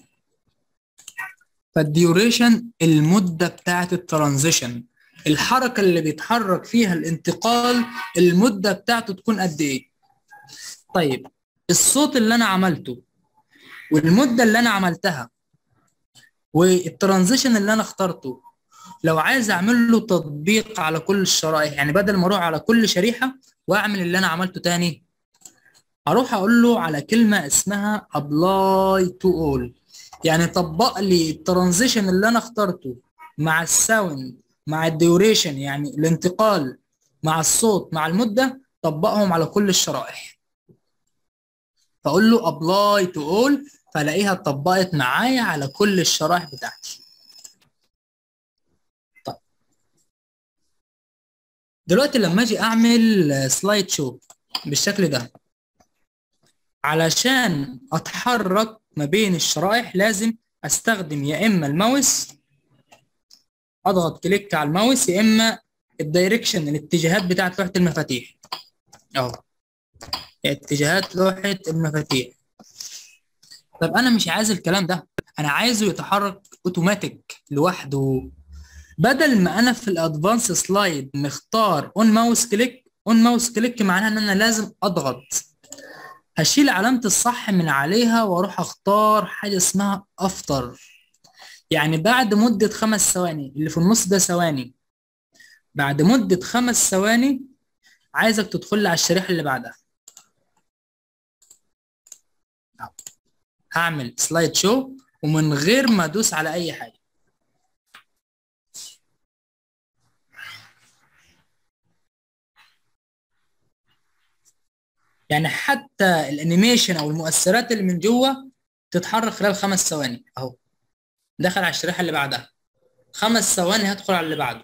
فالديوريشن المدة بتاعت الترانزيشن الحركة اللي بيتحرك فيها الانتقال المدة بتاعته تكون قد ايه طيب الصوت اللي انا عملته والمدة اللي انا عملتها والترانزيشن اللي انا اخترته لو عايز اعمل له تطبيق على كل الشرائح يعني بدل ما اروح على كل شريحة واعمل اللي انا عملته تاني اروح اقول له على كلمة اسمها apply to all يعني طبق لي الترانزيشن اللي انا اخترته مع الساوند مع الديوريشن يعني الانتقال مع الصوت مع المدة طبقهم على كل الشرائح فاقول له apply to all فلاقيها اتطبقت معايا على كل الشرائح بتاعتي طيب دلوقتي لما اجي اعمل سلايد شو بالشكل ده علشان اتحرك ما بين الشرائح لازم استخدم يا اما الماوس اضغط كليك على الماوس يا اما الدايركشن الاتجاهات بتاعت لوحه المفاتيح اهو اتجاهات لوحه المفاتيح طب انا مش عايز الكلام ده انا عايزه يتحرك اوتوماتيك لوحده بدل ما انا في الادفانس سلايد مختار اون ماوس كليك اون ماوس كليك معناها ان انا لازم اضغط هشيل علامة الصح من عليها واروح اختار حاجة اسمها افتر يعني بعد مدة خمس ثواني اللي في النص ده ثواني بعد مدة خمس ثواني عايزك تدخل لي على الشريحة اللي بعدها هعمل سلايد شو ومن غير ما ادوس على اي حاجة يعني حتى الانيميشن او المؤثرات اللي من جوه تتحرك خلال خمس ثواني اهو دخل على الشريحه اللي بعدها خمس ثواني هدخل على اللي بعده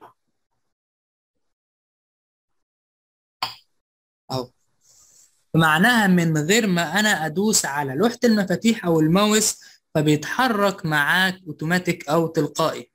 اهو معناها من غير ما انا ادوس على لوحه المفاتيح او الماوس فبيتحرك معاك اوتوماتيك او تلقائي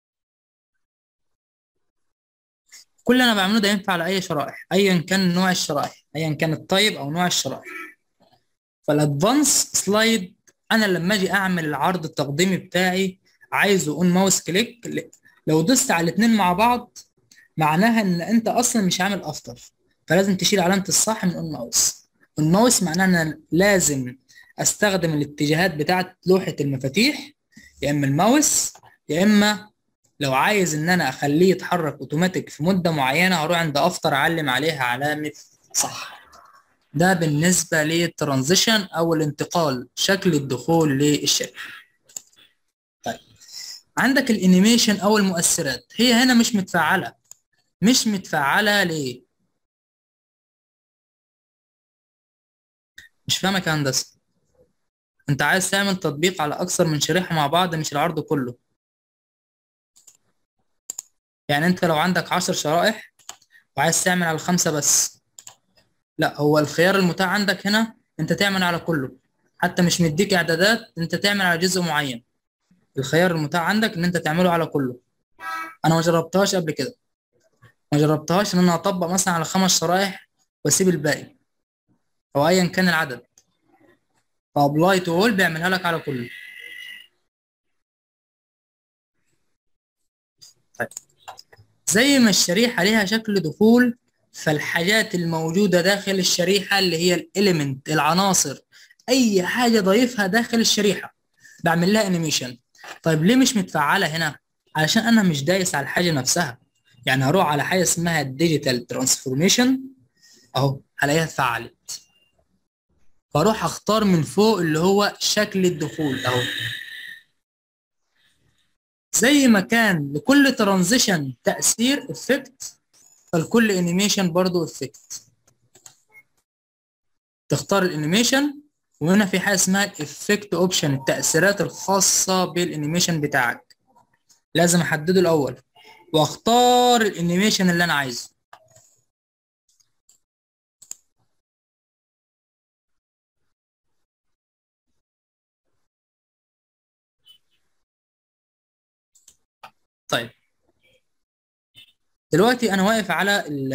كل اللي انا بعمله ده ينفع على اي شرائح ايا كان نوع الشرائح ايا كان الطيب او نوع الشرائح فالادفانس سلايد انا لما اجي اعمل العرض التقديمي بتاعي عايزه اون ماوس كليك لو دوست على الاثنين مع بعض معناها ان انت اصلا مش عامل افتر فلازم تشيل علامه الصح من اون ماوس اون ماوس معناها ان انا لازم استخدم الاتجاهات بتاعه لوحه المفاتيح يا اما الماوس يا اما لو عايز ان انا اخليه يتحرك اوتوماتيك في مده معينه هروح عند افتر اعلم عليها علامه صح ده بالنسبه للترانزيشن او الانتقال شكل الدخول للشريحه طيب عندك الانيميشن او المؤثرات هي هنا مش متفعله مش متفعله ليه مش فاهمك يا هندسه انت عايز تعمل تطبيق على اكثر من شريحه مع بعض مش العرض كله يعني انت لو عندك عشر شرائح وعايز تعمل على الخمسة بس لا هو الخيار المتاح عندك هنا انت تعمل على كله حتى مش مديك اعدادات انت تعمل على جزء معين الخيار المتاح عندك ان انت تعمله على كله انا ما جربتهاش قبل كده ما جربتهاش ان انا اطبق مثلا على خمس شرائح واسيب الباقي او ايا كان العدد فابلاي تو اول بيعملها لك على كله طيب زي ما الشريحة ليها شكل دخول فالحاجات الموجودة داخل الشريحة اللي هي الاليمنت العناصر أي حاجة ضايفها داخل الشريحة بعمل لها انيميشن طيب ليه مش متفعلة هنا؟ علشان أنا مش دايس على الحاجة نفسها يعني هروح على حاجة اسمها الديجيتال ترانسفورميشن أهو هلاقيها اتفعلت فاروح اختار من فوق اللي هو شكل الدخول اهو زي ما كان لكل ترانزيشن تأثير افكت فلكل انيميشن برضو افكت تختار الانيميشن وهنا في حاجه اسمها الافكت اوبشن التأثيرات الخاصة بالانيميشن بتاعك لازم احدده الاول واختار الانيميشن اللي انا عايزه طيب دلوقتي انا واقف على ال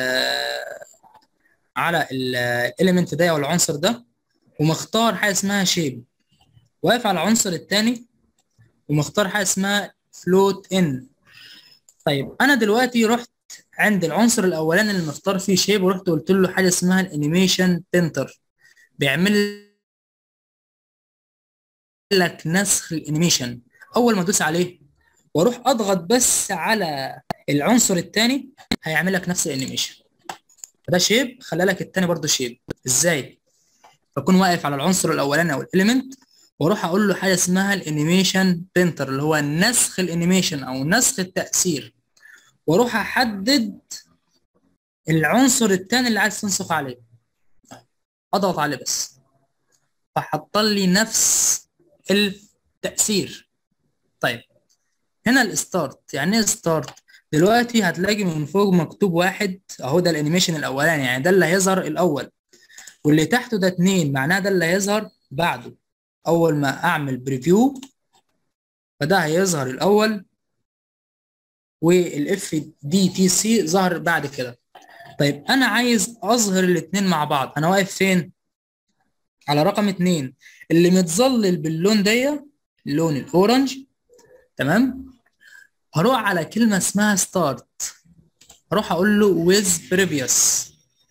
على الاليمنت ده او العنصر ده ومختار حاجه اسمها شيب واقف على العنصر الثاني ومختار حاجه اسمها فلوت ان طيب انا دلوقتي رحت عند العنصر الاولاني اللي مختار فيه شيب ورحت قلت له حاجه اسمها الانيميشن تنتر بيعمل لك نسخ الانيميشن اول ما ادوس عليه واروح اضغط بس على العنصر الثاني هيعمل لك نفس الانيميشن ده شيب خلى لك الثاني برضه شيب ازاي بكون واقف على العنصر الاولاني او الاليمنت واروح اقول له حاجه اسمها الانيميشن بينتر اللي هو نسخ الانيميشن او نسخ التاثير واروح احدد العنصر الثاني اللي عايز تنسخ عليه اضغط عليه بس فحط لي نفس التاثير طيب هنا الستارت يعني ايه ستارت دلوقتي هتلاقي من فوق مكتوب واحد اهو ده الانيميشن الاولاني يعني ده اللي هيظهر الاول واللي تحته ده اتنين معناه ده اللي هيظهر بعده اول ما اعمل بريفيو فده هيظهر الاول والاف دي تي سي ظهر بعد كده طيب انا عايز اظهر الاتنين مع بعض انا واقف فين على رقم اتنين اللي متظلل باللون ده اللون الاورنج تمام هروح على كلمة اسمها ستارت هروح اقول له with previous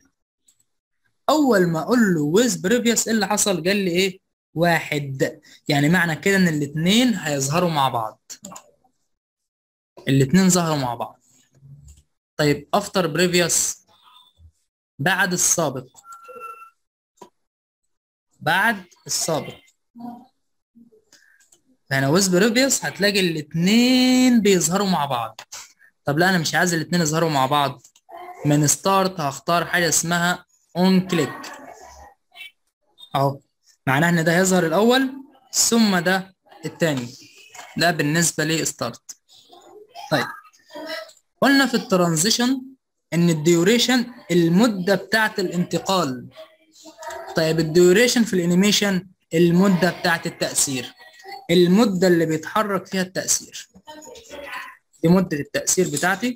اول ما اقول له with previous ايه اللي حصل قال لي ايه واحد يعني معنى كده ان الاتنين هيظهروا مع بعض الاتنين ظهروا مع بعض طيب after previous بعد السابق بعد السابق فهنا ويز بريفيوس هتلاقي الاتنين بيظهروا مع بعض طب لا انا مش عايز الاتنين يظهروا مع بعض من ستارت هختار حاجه اسمها اون كليك اهو معناه ان ده هيظهر الاول ثم ده التاني ده بالنسبه لستارت طيب قلنا في الترانزيشن ان الديوريشن المده بتاعه الانتقال طيب الديوريشن في الانيميشن المده بتاعه التاثير المدة اللي بيتحرك فيها التأثير دي مدة التأثير بتاعتي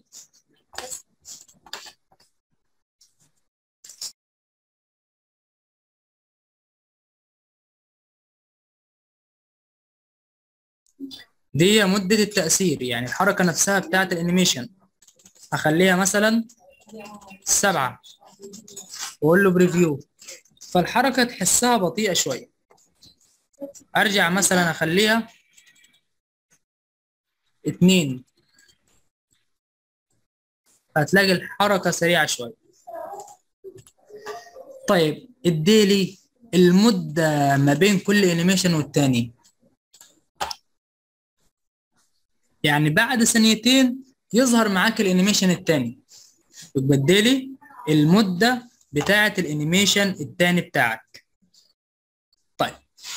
دي مدة التأثير يعني الحركة نفسها بتاعت الانيميشن هخليها مثلا سبعة واقول له بريفيو فالحركة تحسها بطيئة شوية ارجع مثلا اخليها اتنين فهتلاقي الحركة سريعة شوية طيب الديلي المدة ما بين كل انيميشن والتاني يعني بعد ثانيتين يظهر معاك الانيميشن التاني يبقى الديلي المدة بتاعة الانيميشن التاني بتاعك طيب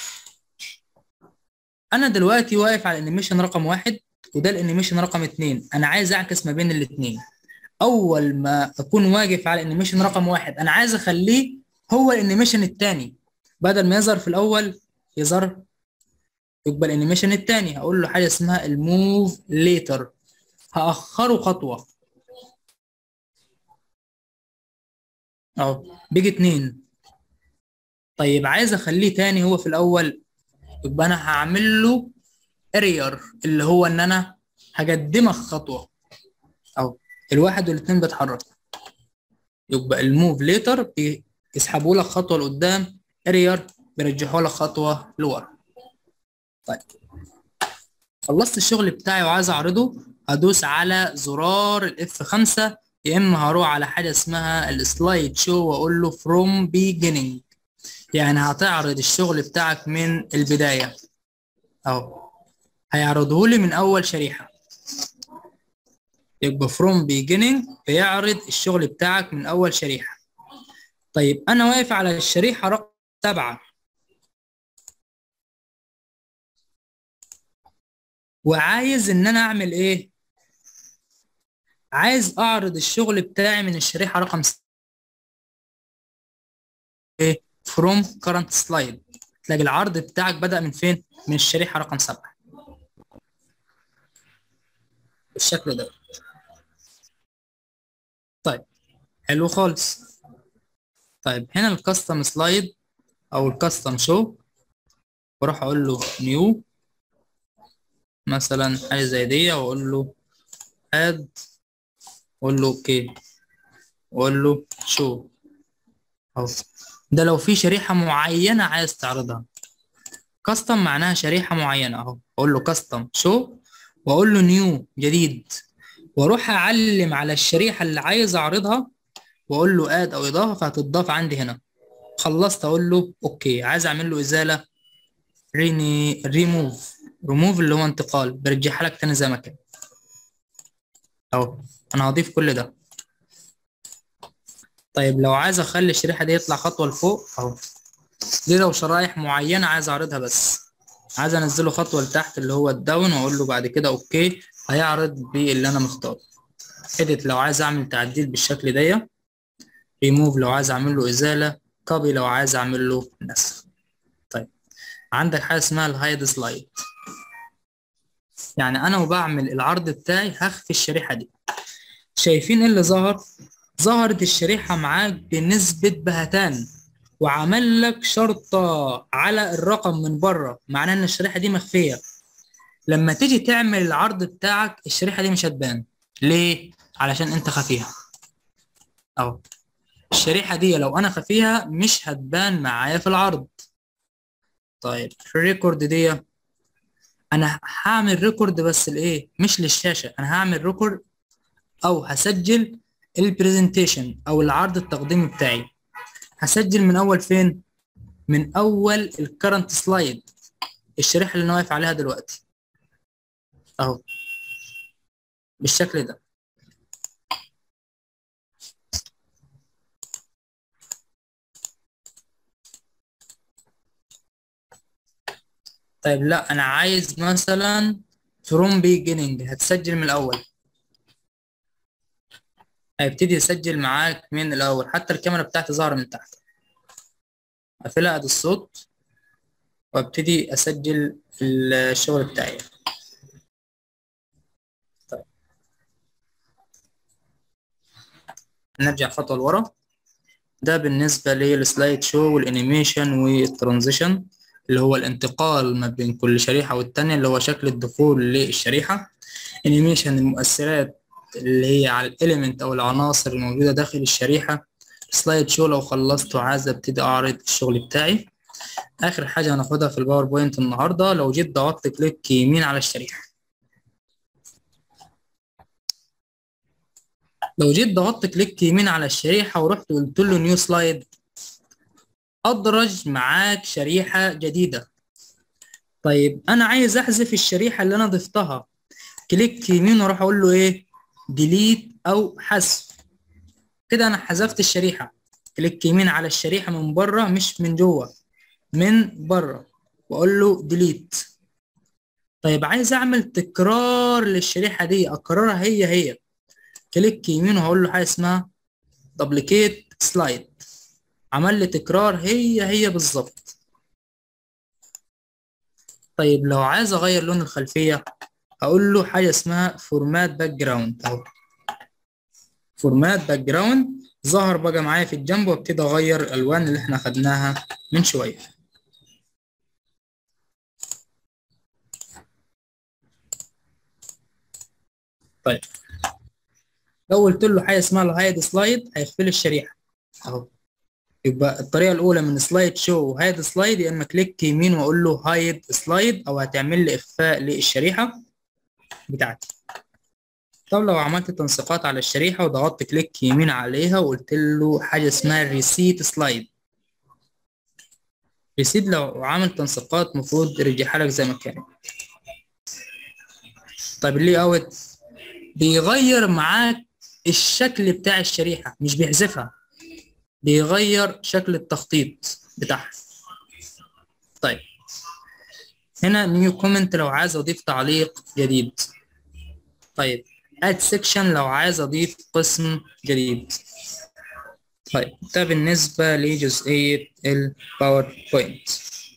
انا دلوقتي واقف على الانيميشن رقم واحد وده الانيميشن رقم اتنين انا عايز اعكس ما بين الاتنين اول ما اكون واقف على الانيميشن رقم واحد انا عايز اخليه هو الانيميشن التاني بدل ما يظهر في الاول يظهر يبقى الانيميشن التاني هقول له حاجه اسمها الموف ليتر هاخره خطوه اهو بيجي اتنين طيب عايز اخليه تاني هو في الاول يبقى انا هعمل له ارير اللي هو ان انا هقدمك خطوه اهو الواحد والاتنين بيتحرك يبقى الموف ليتر يسحبوا لك خطوه لقدام ارير بيرجعوا لك خطوه لورا طيب خلصت الشغل بتاعي وعايز اعرضه هدوس على زرار الاف 5 يا اما هروح على حاجه اسمها السلايد شو واقول له فروم beginning يعني هتعرض الشغل بتاعك من البدايه اهو هيعرضه لي من اول شريحه يبقى فروم beginning بيعرض الشغل بتاعك من اول شريحه طيب انا واقف على الشريحه رقم سبعة وعايز ان انا اعمل ايه عايز اعرض الشغل بتاعي من الشريحه رقم س... ايه from current slide تلاقي العرض بتاعك بدأ من فين من الشريحه رقم سبعة بالشكل ده طيب حلو خالص طيب هنا الكاستم سلايد او الكاستم شو بروح اقول له نيو مثلا حاجه زي دي واقول له اد واقول له اوكي واقول له شو اهو ده لو في شريحه معينه عايز تعرضها كاستم معناها شريحه معينه اهو اقول له كاستم شو واقول له نيو جديد واروح اعلم على الشريحه اللي عايز اعرضها واقول له اد او اضافه فهتضاف عندي هنا خلصت اقول له اوكي عايز اعمل له ازاله ريني ريموف ريموف اللي هو انتقال برجعها لك تاني زي ما كان اهو انا هضيف كل ده طيب لو عايز اخلي الشريحه دي يطلع خطوه لفوق اهو دي لو شرايح معينه عايز اعرضها بس عايز انزله خطوه لتحت اللي هو الداون واقول له بعد كده اوكي هيعرض باللي انا مختاره اديت لو عايز اعمل تعديل بالشكل ده ريموف لو عايز اعمل له ازاله كوبي لو عايز اعمل له نسخ طيب عندك حاجه اسمها الهايد سلايد يعني انا وبعمل العرض بتاعي هخفي الشريحه دي شايفين ايه اللي ظهر ظهرت الشريحه معاك بنسبه بهتان وعمل لك شرطه على الرقم من بره معناه ان الشريحه دي مخفيه لما تيجي تعمل العرض بتاعك الشريحه دي مش هتبان ليه علشان انت خفيها اهو الشريحه دي لو انا خفيها مش هتبان معايا في العرض طيب في الريكورد دي انا هعمل ريكورد بس لايه مش للشاشه انا هعمل ريكورد او هسجل البرزنتيشن او العرض التقديمي بتاعي هسجل من اول فين من اول الكرنت سلايد الشريحه اللي انا واقف عليها دلوقتي اهو بالشكل ده طيب لا انا عايز مثلا from beginning هتسجل من الاول هيبتدي يسجل معاك من الاول حتى الكاميرا بتاعتي ظاهره من تحت اقفلها ادي الصوت وابتدي اسجل الشغل بتاعي طيب نرجع خطوه لورا ده بالنسبه للسلايد شو والانيميشن والترانزيشن اللي هو الانتقال ما بين كل شريحة والتانية اللي هو شكل الدخول للشريحة انيميشن المؤثرات اللي هي على الاليمنت او العناصر الموجودة داخل الشريحة سلايد شو لو خلصت وعايز ابتدي اعرض الشغل بتاعي اخر حاجة هناخدها في الباوربوينت النهاردة لو جيت ضغطت كليك يمين على الشريحة لو جيت ضغطت كليك يمين على الشريحة ورحت قلت له نيو سلايد أدرج معاك شريحة جديدة طيب أنا عايز أحذف الشريحة اللي أنا ضفتها كليك يمين وأروح أقول له إيه ديليت أو حذف كده أنا حذفت الشريحة كليك يمين على الشريحة من بره مش من جوه من بره وأقول له ديليت طيب عايز أعمل تكرار للشريحة دي أكررها هي هي كليك يمين وهقول له حاجة اسمها دبليكيت سلايد عمل لي تكرار هي هي بالظبط طيب لو عايز اغير لون الخلفيه هقول له حاجه اسمها فورمات باك جراوند اهو فورمات باك جراوند ظهر بقى معايا في الجنب وابتدي اغير الالوان اللي احنا خدناها من شويه طيب لو قلت له حاجه اسمها الهايد سلايد هيقفل الشريحه اهو يبقى الطريقه الاولى من سلايد شو وهايد سلايد يا اما كليك يمين واقول له هايد سلايد او هتعمل لي اخفاء للشريحه بتاعتي طب لو عملت تنسيقات على الشريحه وضغطت كليك يمين عليها وقلت له حاجه اسمها ريسيت سلايد ريسيت لو عامل تنسيقات المفروض يرجعها لك زي ما كانت طيب اللي اوت بيغير معاك الشكل بتاع الشريحه مش بيحذفها بيغير شكل التخطيط بتاعها طيب هنا نيو كومنت لو عايز اضيف تعليق جديد طيب اد سيكشن لو عايز اضيف قسم جديد طيب ده بالنسبة لجزئية الباوربوينت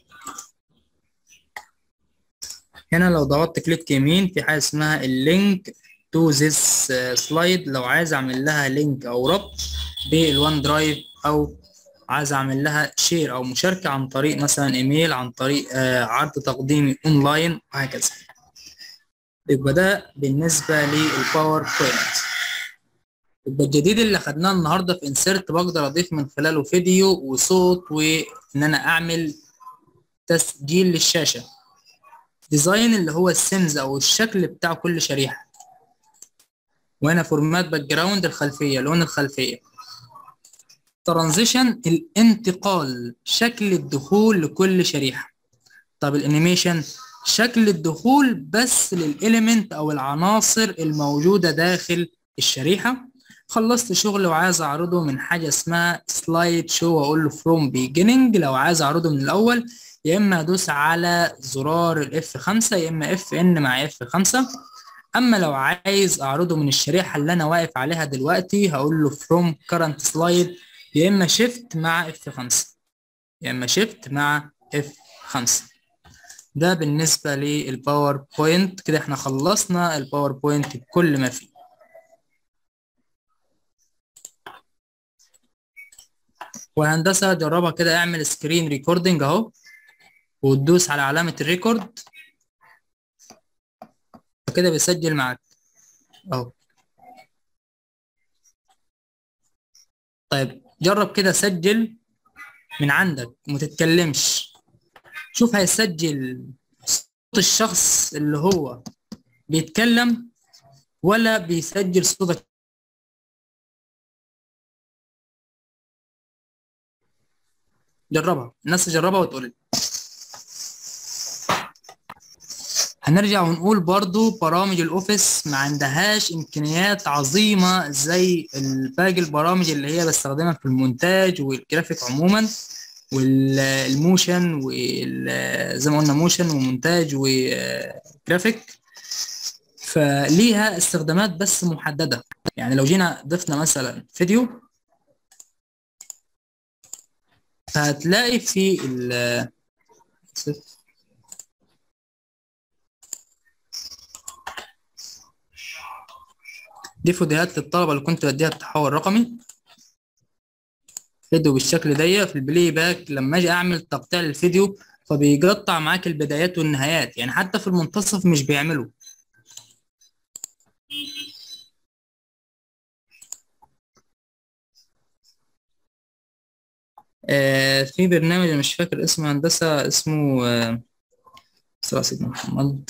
هنا لو ضغطت كليك يمين في حاجة اسمها اللينك تو ذيس سلايد لو عايز اعمل لها لينك او ربط بالوان درايف او عايز اعمل لها شير او مشاركه عن طريق مثلا ايميل عن طريق آه عرض تقديمي اونلاين وهكذا يبقى ده بالنسبه للباوربوينت يبقى الجديد اللي خدناه النهارده في انسيرت بقدر اضيف من خلاله فيديو وصوت وان انا اعمل تسجيل للشاشه ديزاين اللي هو السيمز او الشكل بتاع كل شريحه وهنا فورمات باك جراوند الخلفيه لون الخلفيه ترانزيشن الانتقال شكل الدخول لكل شريحه طب الانيميشن شكل الدخول بس للإليمنت او العناصر الموجوده داخل الشريحه خلصت شغل وعايز اعرضه من حاجه اسمها سلايد شو واقول له فروم بيجيننج لو عايز اعرضه من الاول يا اما ادوس على زرار الاف 5 يا اما اف ان مع اف 5 اما لو عايز اعرضه من الشريحه اللي انا واقف عليها دلوقتي هقول له فروم كرنت سلايد يا اما شيفت مع اف 5 يا اما شيفت مع اف 5 ده بالنسبه للباوربوينت كده احنا خلصنا الباوربوينت بكل ما فيه وهندسه جربها كده اعمل سكرين ريكوردنج اهو وتدوس على علامه الريكورد كده بيسجل معاك اهو طيب جرب كده سجل من عندك وما تتكلمش شوف هيسجل صوت الشخص اللي هو بيتكلم ولا بيسجل صوتك جربها الناس تجربها وتقول لي هنرجع ونقول برضو برامج الاوفيس ما عندهاش امكانيات عظيمه زي باقي البرامج اللي هي بستخدمها في المونتاج والجرافيك عموما والموشن زي ما قلنا موشن ومونتاج وجرافيك فليها استخدامات بس محدده يعني لو جينا ضفنا مثلا فيديو فهتلاقي في ال دي فيديوهات للطلبة اللي كنت بديها التحول الرقمي فيديو بالشكل ده في البلاي باك لما اجي اعمل تقطيع للفيديو فبيقطع معاك البدايات والنهايات يعني حتى في المنتصف مش بيعمله آه في برنامج مش فاكر اسمه هندسة اسمه آه صلى سيدنا محمد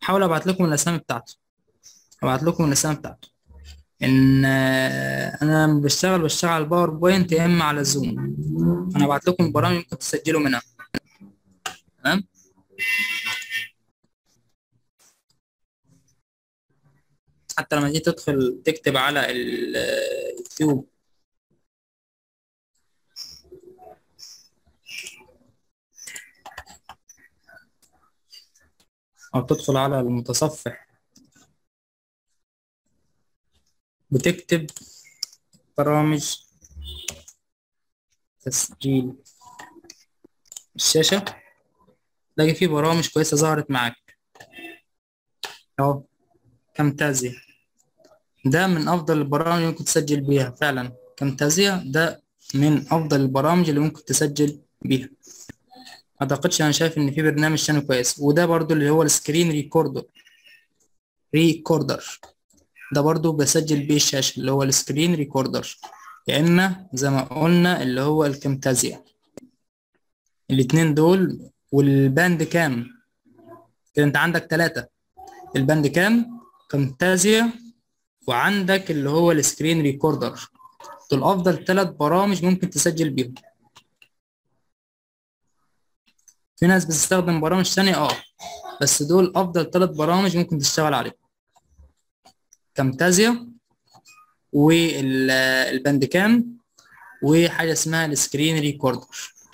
حاول ابعت لكم الاسامي بتاعته ابعت لكم الاسامي بتاعته ان آه، انا لما بشتغل بشتغل على الباوربوينت يا اما على زوم انا ابعت لكم برامج ممكن تسجلوا منها تمام حتى لما تيجي تدخل تكتب على ال- اليوتيوب او تدخل على المتصفح بتكتب برامج تسجيل الشاشة تلاقي فيه برامج كويسة ظهرت معاك اهو كامتازيا ده من أفضل البرامج اللي ممكن تسجل بيها فعلا كامتازيا ده من أفضل البرامج اللي ممكن تسجل بيها ما أعتقدش أنا شايف إن في برنامج تاني كويس وده برضو اللي هو السكرين ريكوردر ريكوردر ده برضو بسجل بيه الشاشة اللي هو السكرين ريكوردر يا إما زي ما قلنا اللي هو الكامتازيا الاتنين دول والباند كام كده انت عندك ثلاثة الباند كام كامتازيا وعندك اللي هو السكرين ريكوردر دول افضل ثلاث برامج ممكن تسجل بيهم في ناس بتستخدم برامج تانية اه بس دول افضل ثلاث برامج ممكن تشتغل عليهم كامتازيا والباند كام وحاجة اسمها السكرين ريكوردر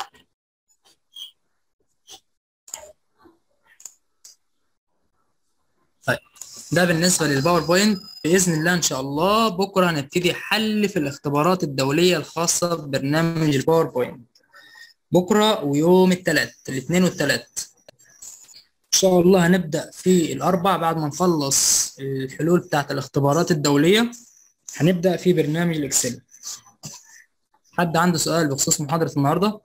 طيب ده بالنسبة للباوربوينت بإذن الله إن شاء الله بكرة هنبتدي حل في الاختبارات الدولية الخاصة ببرنامج الباوربوينت بكرة ويوم الثلاث الاثنين والثلاث إن شاء الله هنبدأ في الأربع بعد ما نخلص الحلول بتاعت الاختبارات الدولية هنبدأ في برنامج الإكسل حد عنده سؤال بخصوص محاضرة النهاردة؟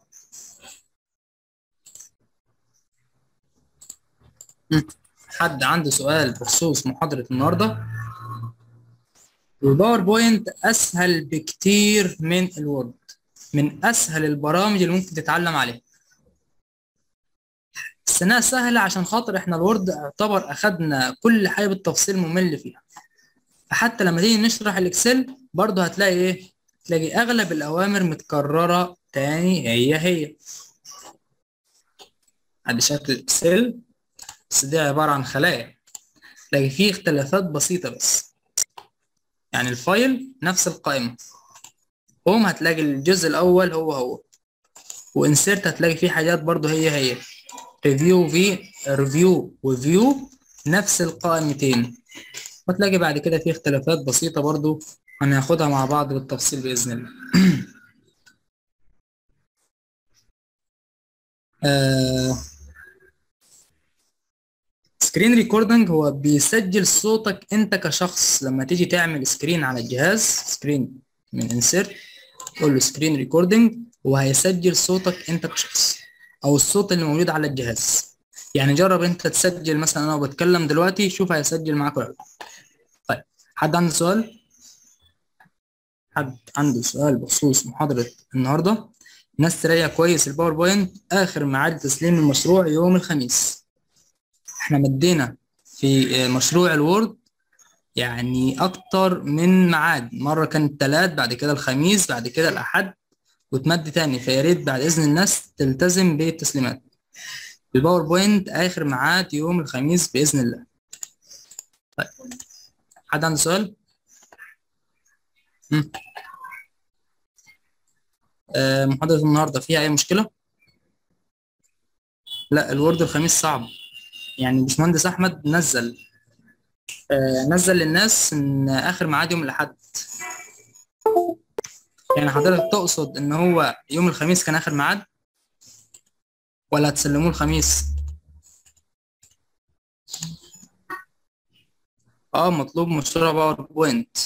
مم. حد عنده سؤال بخصوص محاضرة النهاردة؟ الباوربوينت أسهل بكتير من الوورد من أسهل البرامج اللي ممكن تتعلم عليها بس إنها سهلة عشان خاطر إحنا الوورد يعتبر أخدنا كل حاجة بالتفصيل ممل فيها فحتى لما تيجي نشرح الإكسل برضه هتلاقي إيه؟ تلاقي أغلب الأوامر متكررة تاني هي هي ادي شكل الاكسل بس دي عبارة عن خلايا تلاقي فيه اختلافات بسيطة بس يعني الفايل نفس القائمة هوم هتلاقي الجزء الأول هو هو وانسيرت هتلاقي فيه حاجات برضو هي هي ريفيو في ريفيو وفيو نفس القائمتين وتلاقي بعد كده فيه اختلافات بسيطة برضو هناخدها مع بعض بالتفصيل بإذن الله آه سكرين ريكوردنج هو بيسجل صوتك انت كشخص لما تيجي تعمل سكرين على الجهاز سكرين من انسيرت تقول له سكرين ريكوردنج وهيسجل صوتك انت كشخص او الصوت اللي موجود على الجهاز يعني جرب انت تسجل مثلا انا بتكلم دلوقتي شوف هيسجل معاك ولا لا طيب حد عنده سؤال حد عنده سؤال بخصوص محاضرة النهاردة الناس تراجع كويس الباوربوينت آخر ميعاد تسليم المشروع يوم الخميس احنا مدينا في مشروع الوورد يعني أكتر من ميعاد مرة كان التلات بعد كده الخميس بعد كده الأحد وتمد تاني فيا ريت بعد إذن الناس تلتزم بالتسليمات الباوربوينت آخر ميعاد يوم الخميس بإذن الله طيب حد عنده سؤال؟ مم. آه، محاضرة النهاردة فيها أي مشكلة؟ لا الورد الخميس صعب يعني باشمهندس أحمد نزل آه، نزل للناس إن آخر ميعاد يوم الأحد يعني حضرتك تقصد إن هو يوم الخميس كان آخر ميعاد ولا هتسلموه الخميس؟ اه مطلوب مشروع باوربوينت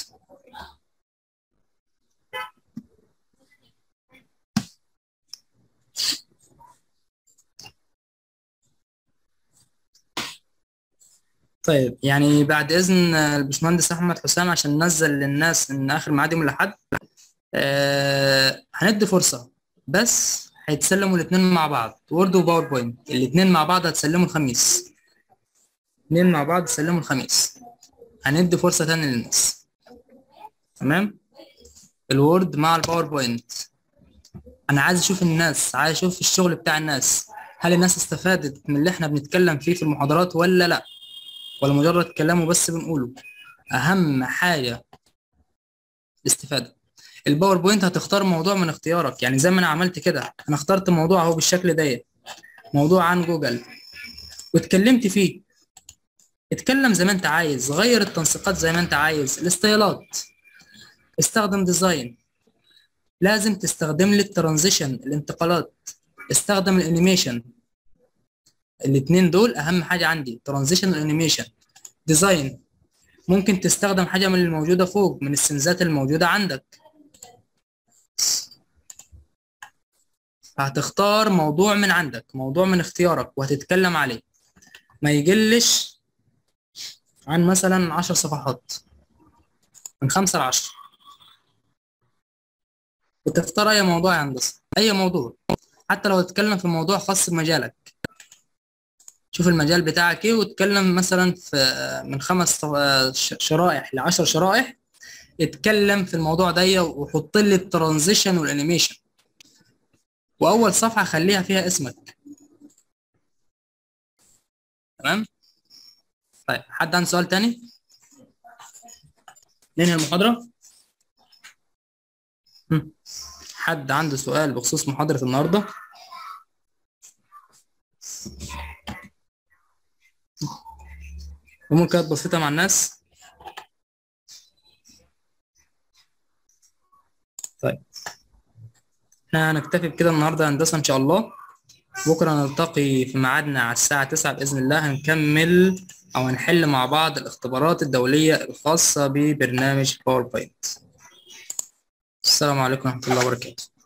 طيب يعني بعد اذن الباشمهندس احمد حسام عشان ننزل للناس ان اخر ميعاد يوم الاحد آه هندي فرصه بس هيتسلموا الاثنين مع بعض وورد وباوربوينت الاثنين مع بعض هتسلموا الخميس اتنين مع بعض سلموا الخميس هندي فرصة تانية للناس تمام الوورد مع الباوربوينت انا عايز اشوف الناس عايز اشوف الشغل بتاع الناس هل الناس استفادت من اللي احنا بنتكلم فيه في المحاضرات ولا لا ولا مجرد كلام وبس بنقوله اهم حاجة الاستفادة الباوربوينت هتختار موضوع من اختيارك يعني زي ما انا عملت كده انا اخترت موضوع اهو بالشكل ده موضوع عن جوجل واتكلمت فيه اتكلم زي ما انت عايز غير التنسيقات زي ما انت عايز الاستايلات استخدم ديزاين لازم تستخدم لي الترانزيشن الانتقالات استخدم الانيميشن الاتنين دول اهم حاجة عندي ترانزيشن والانيميشن ديزاين ممكن تستخدم حاجة من الموجودة فوق من السنزات الموجودة عندك هتختار موضوع من عندك موضوع من اختيارك وهتتكلم عليه ما يقلش عن مثلا عشر صفحات من خمسة لعشرة وتختار أي موضوع يا هندسة أي موضوع حتى لو تتكلم في موضوع خاص بمجالك شوف المجال بتاعك ايه وتكلم مثلا في من خمس شرائح لعشر شرائح اتكلم في الموضوع ده وحط لي الترانزيشن والانيميشن واول صفحه خليها فيها اسمك تمام طيب حد عنده سؤال تاني ننهي المحاضره هم. حد عنده سؤال بخصوص محاضره النهارده أمور كانت بسيطة مع الناس طيب احنا هنكتفي بكده النهارده هندسة إن شاء الله بكرة نلتقي في ميعادنا على الساعة 9 بإذن الله هنكمل أو هنحل مع بعض الاختبارات الدولية الخاصة ببرنامج باوربوينت السلام عليكم ورحمة الله وبركاته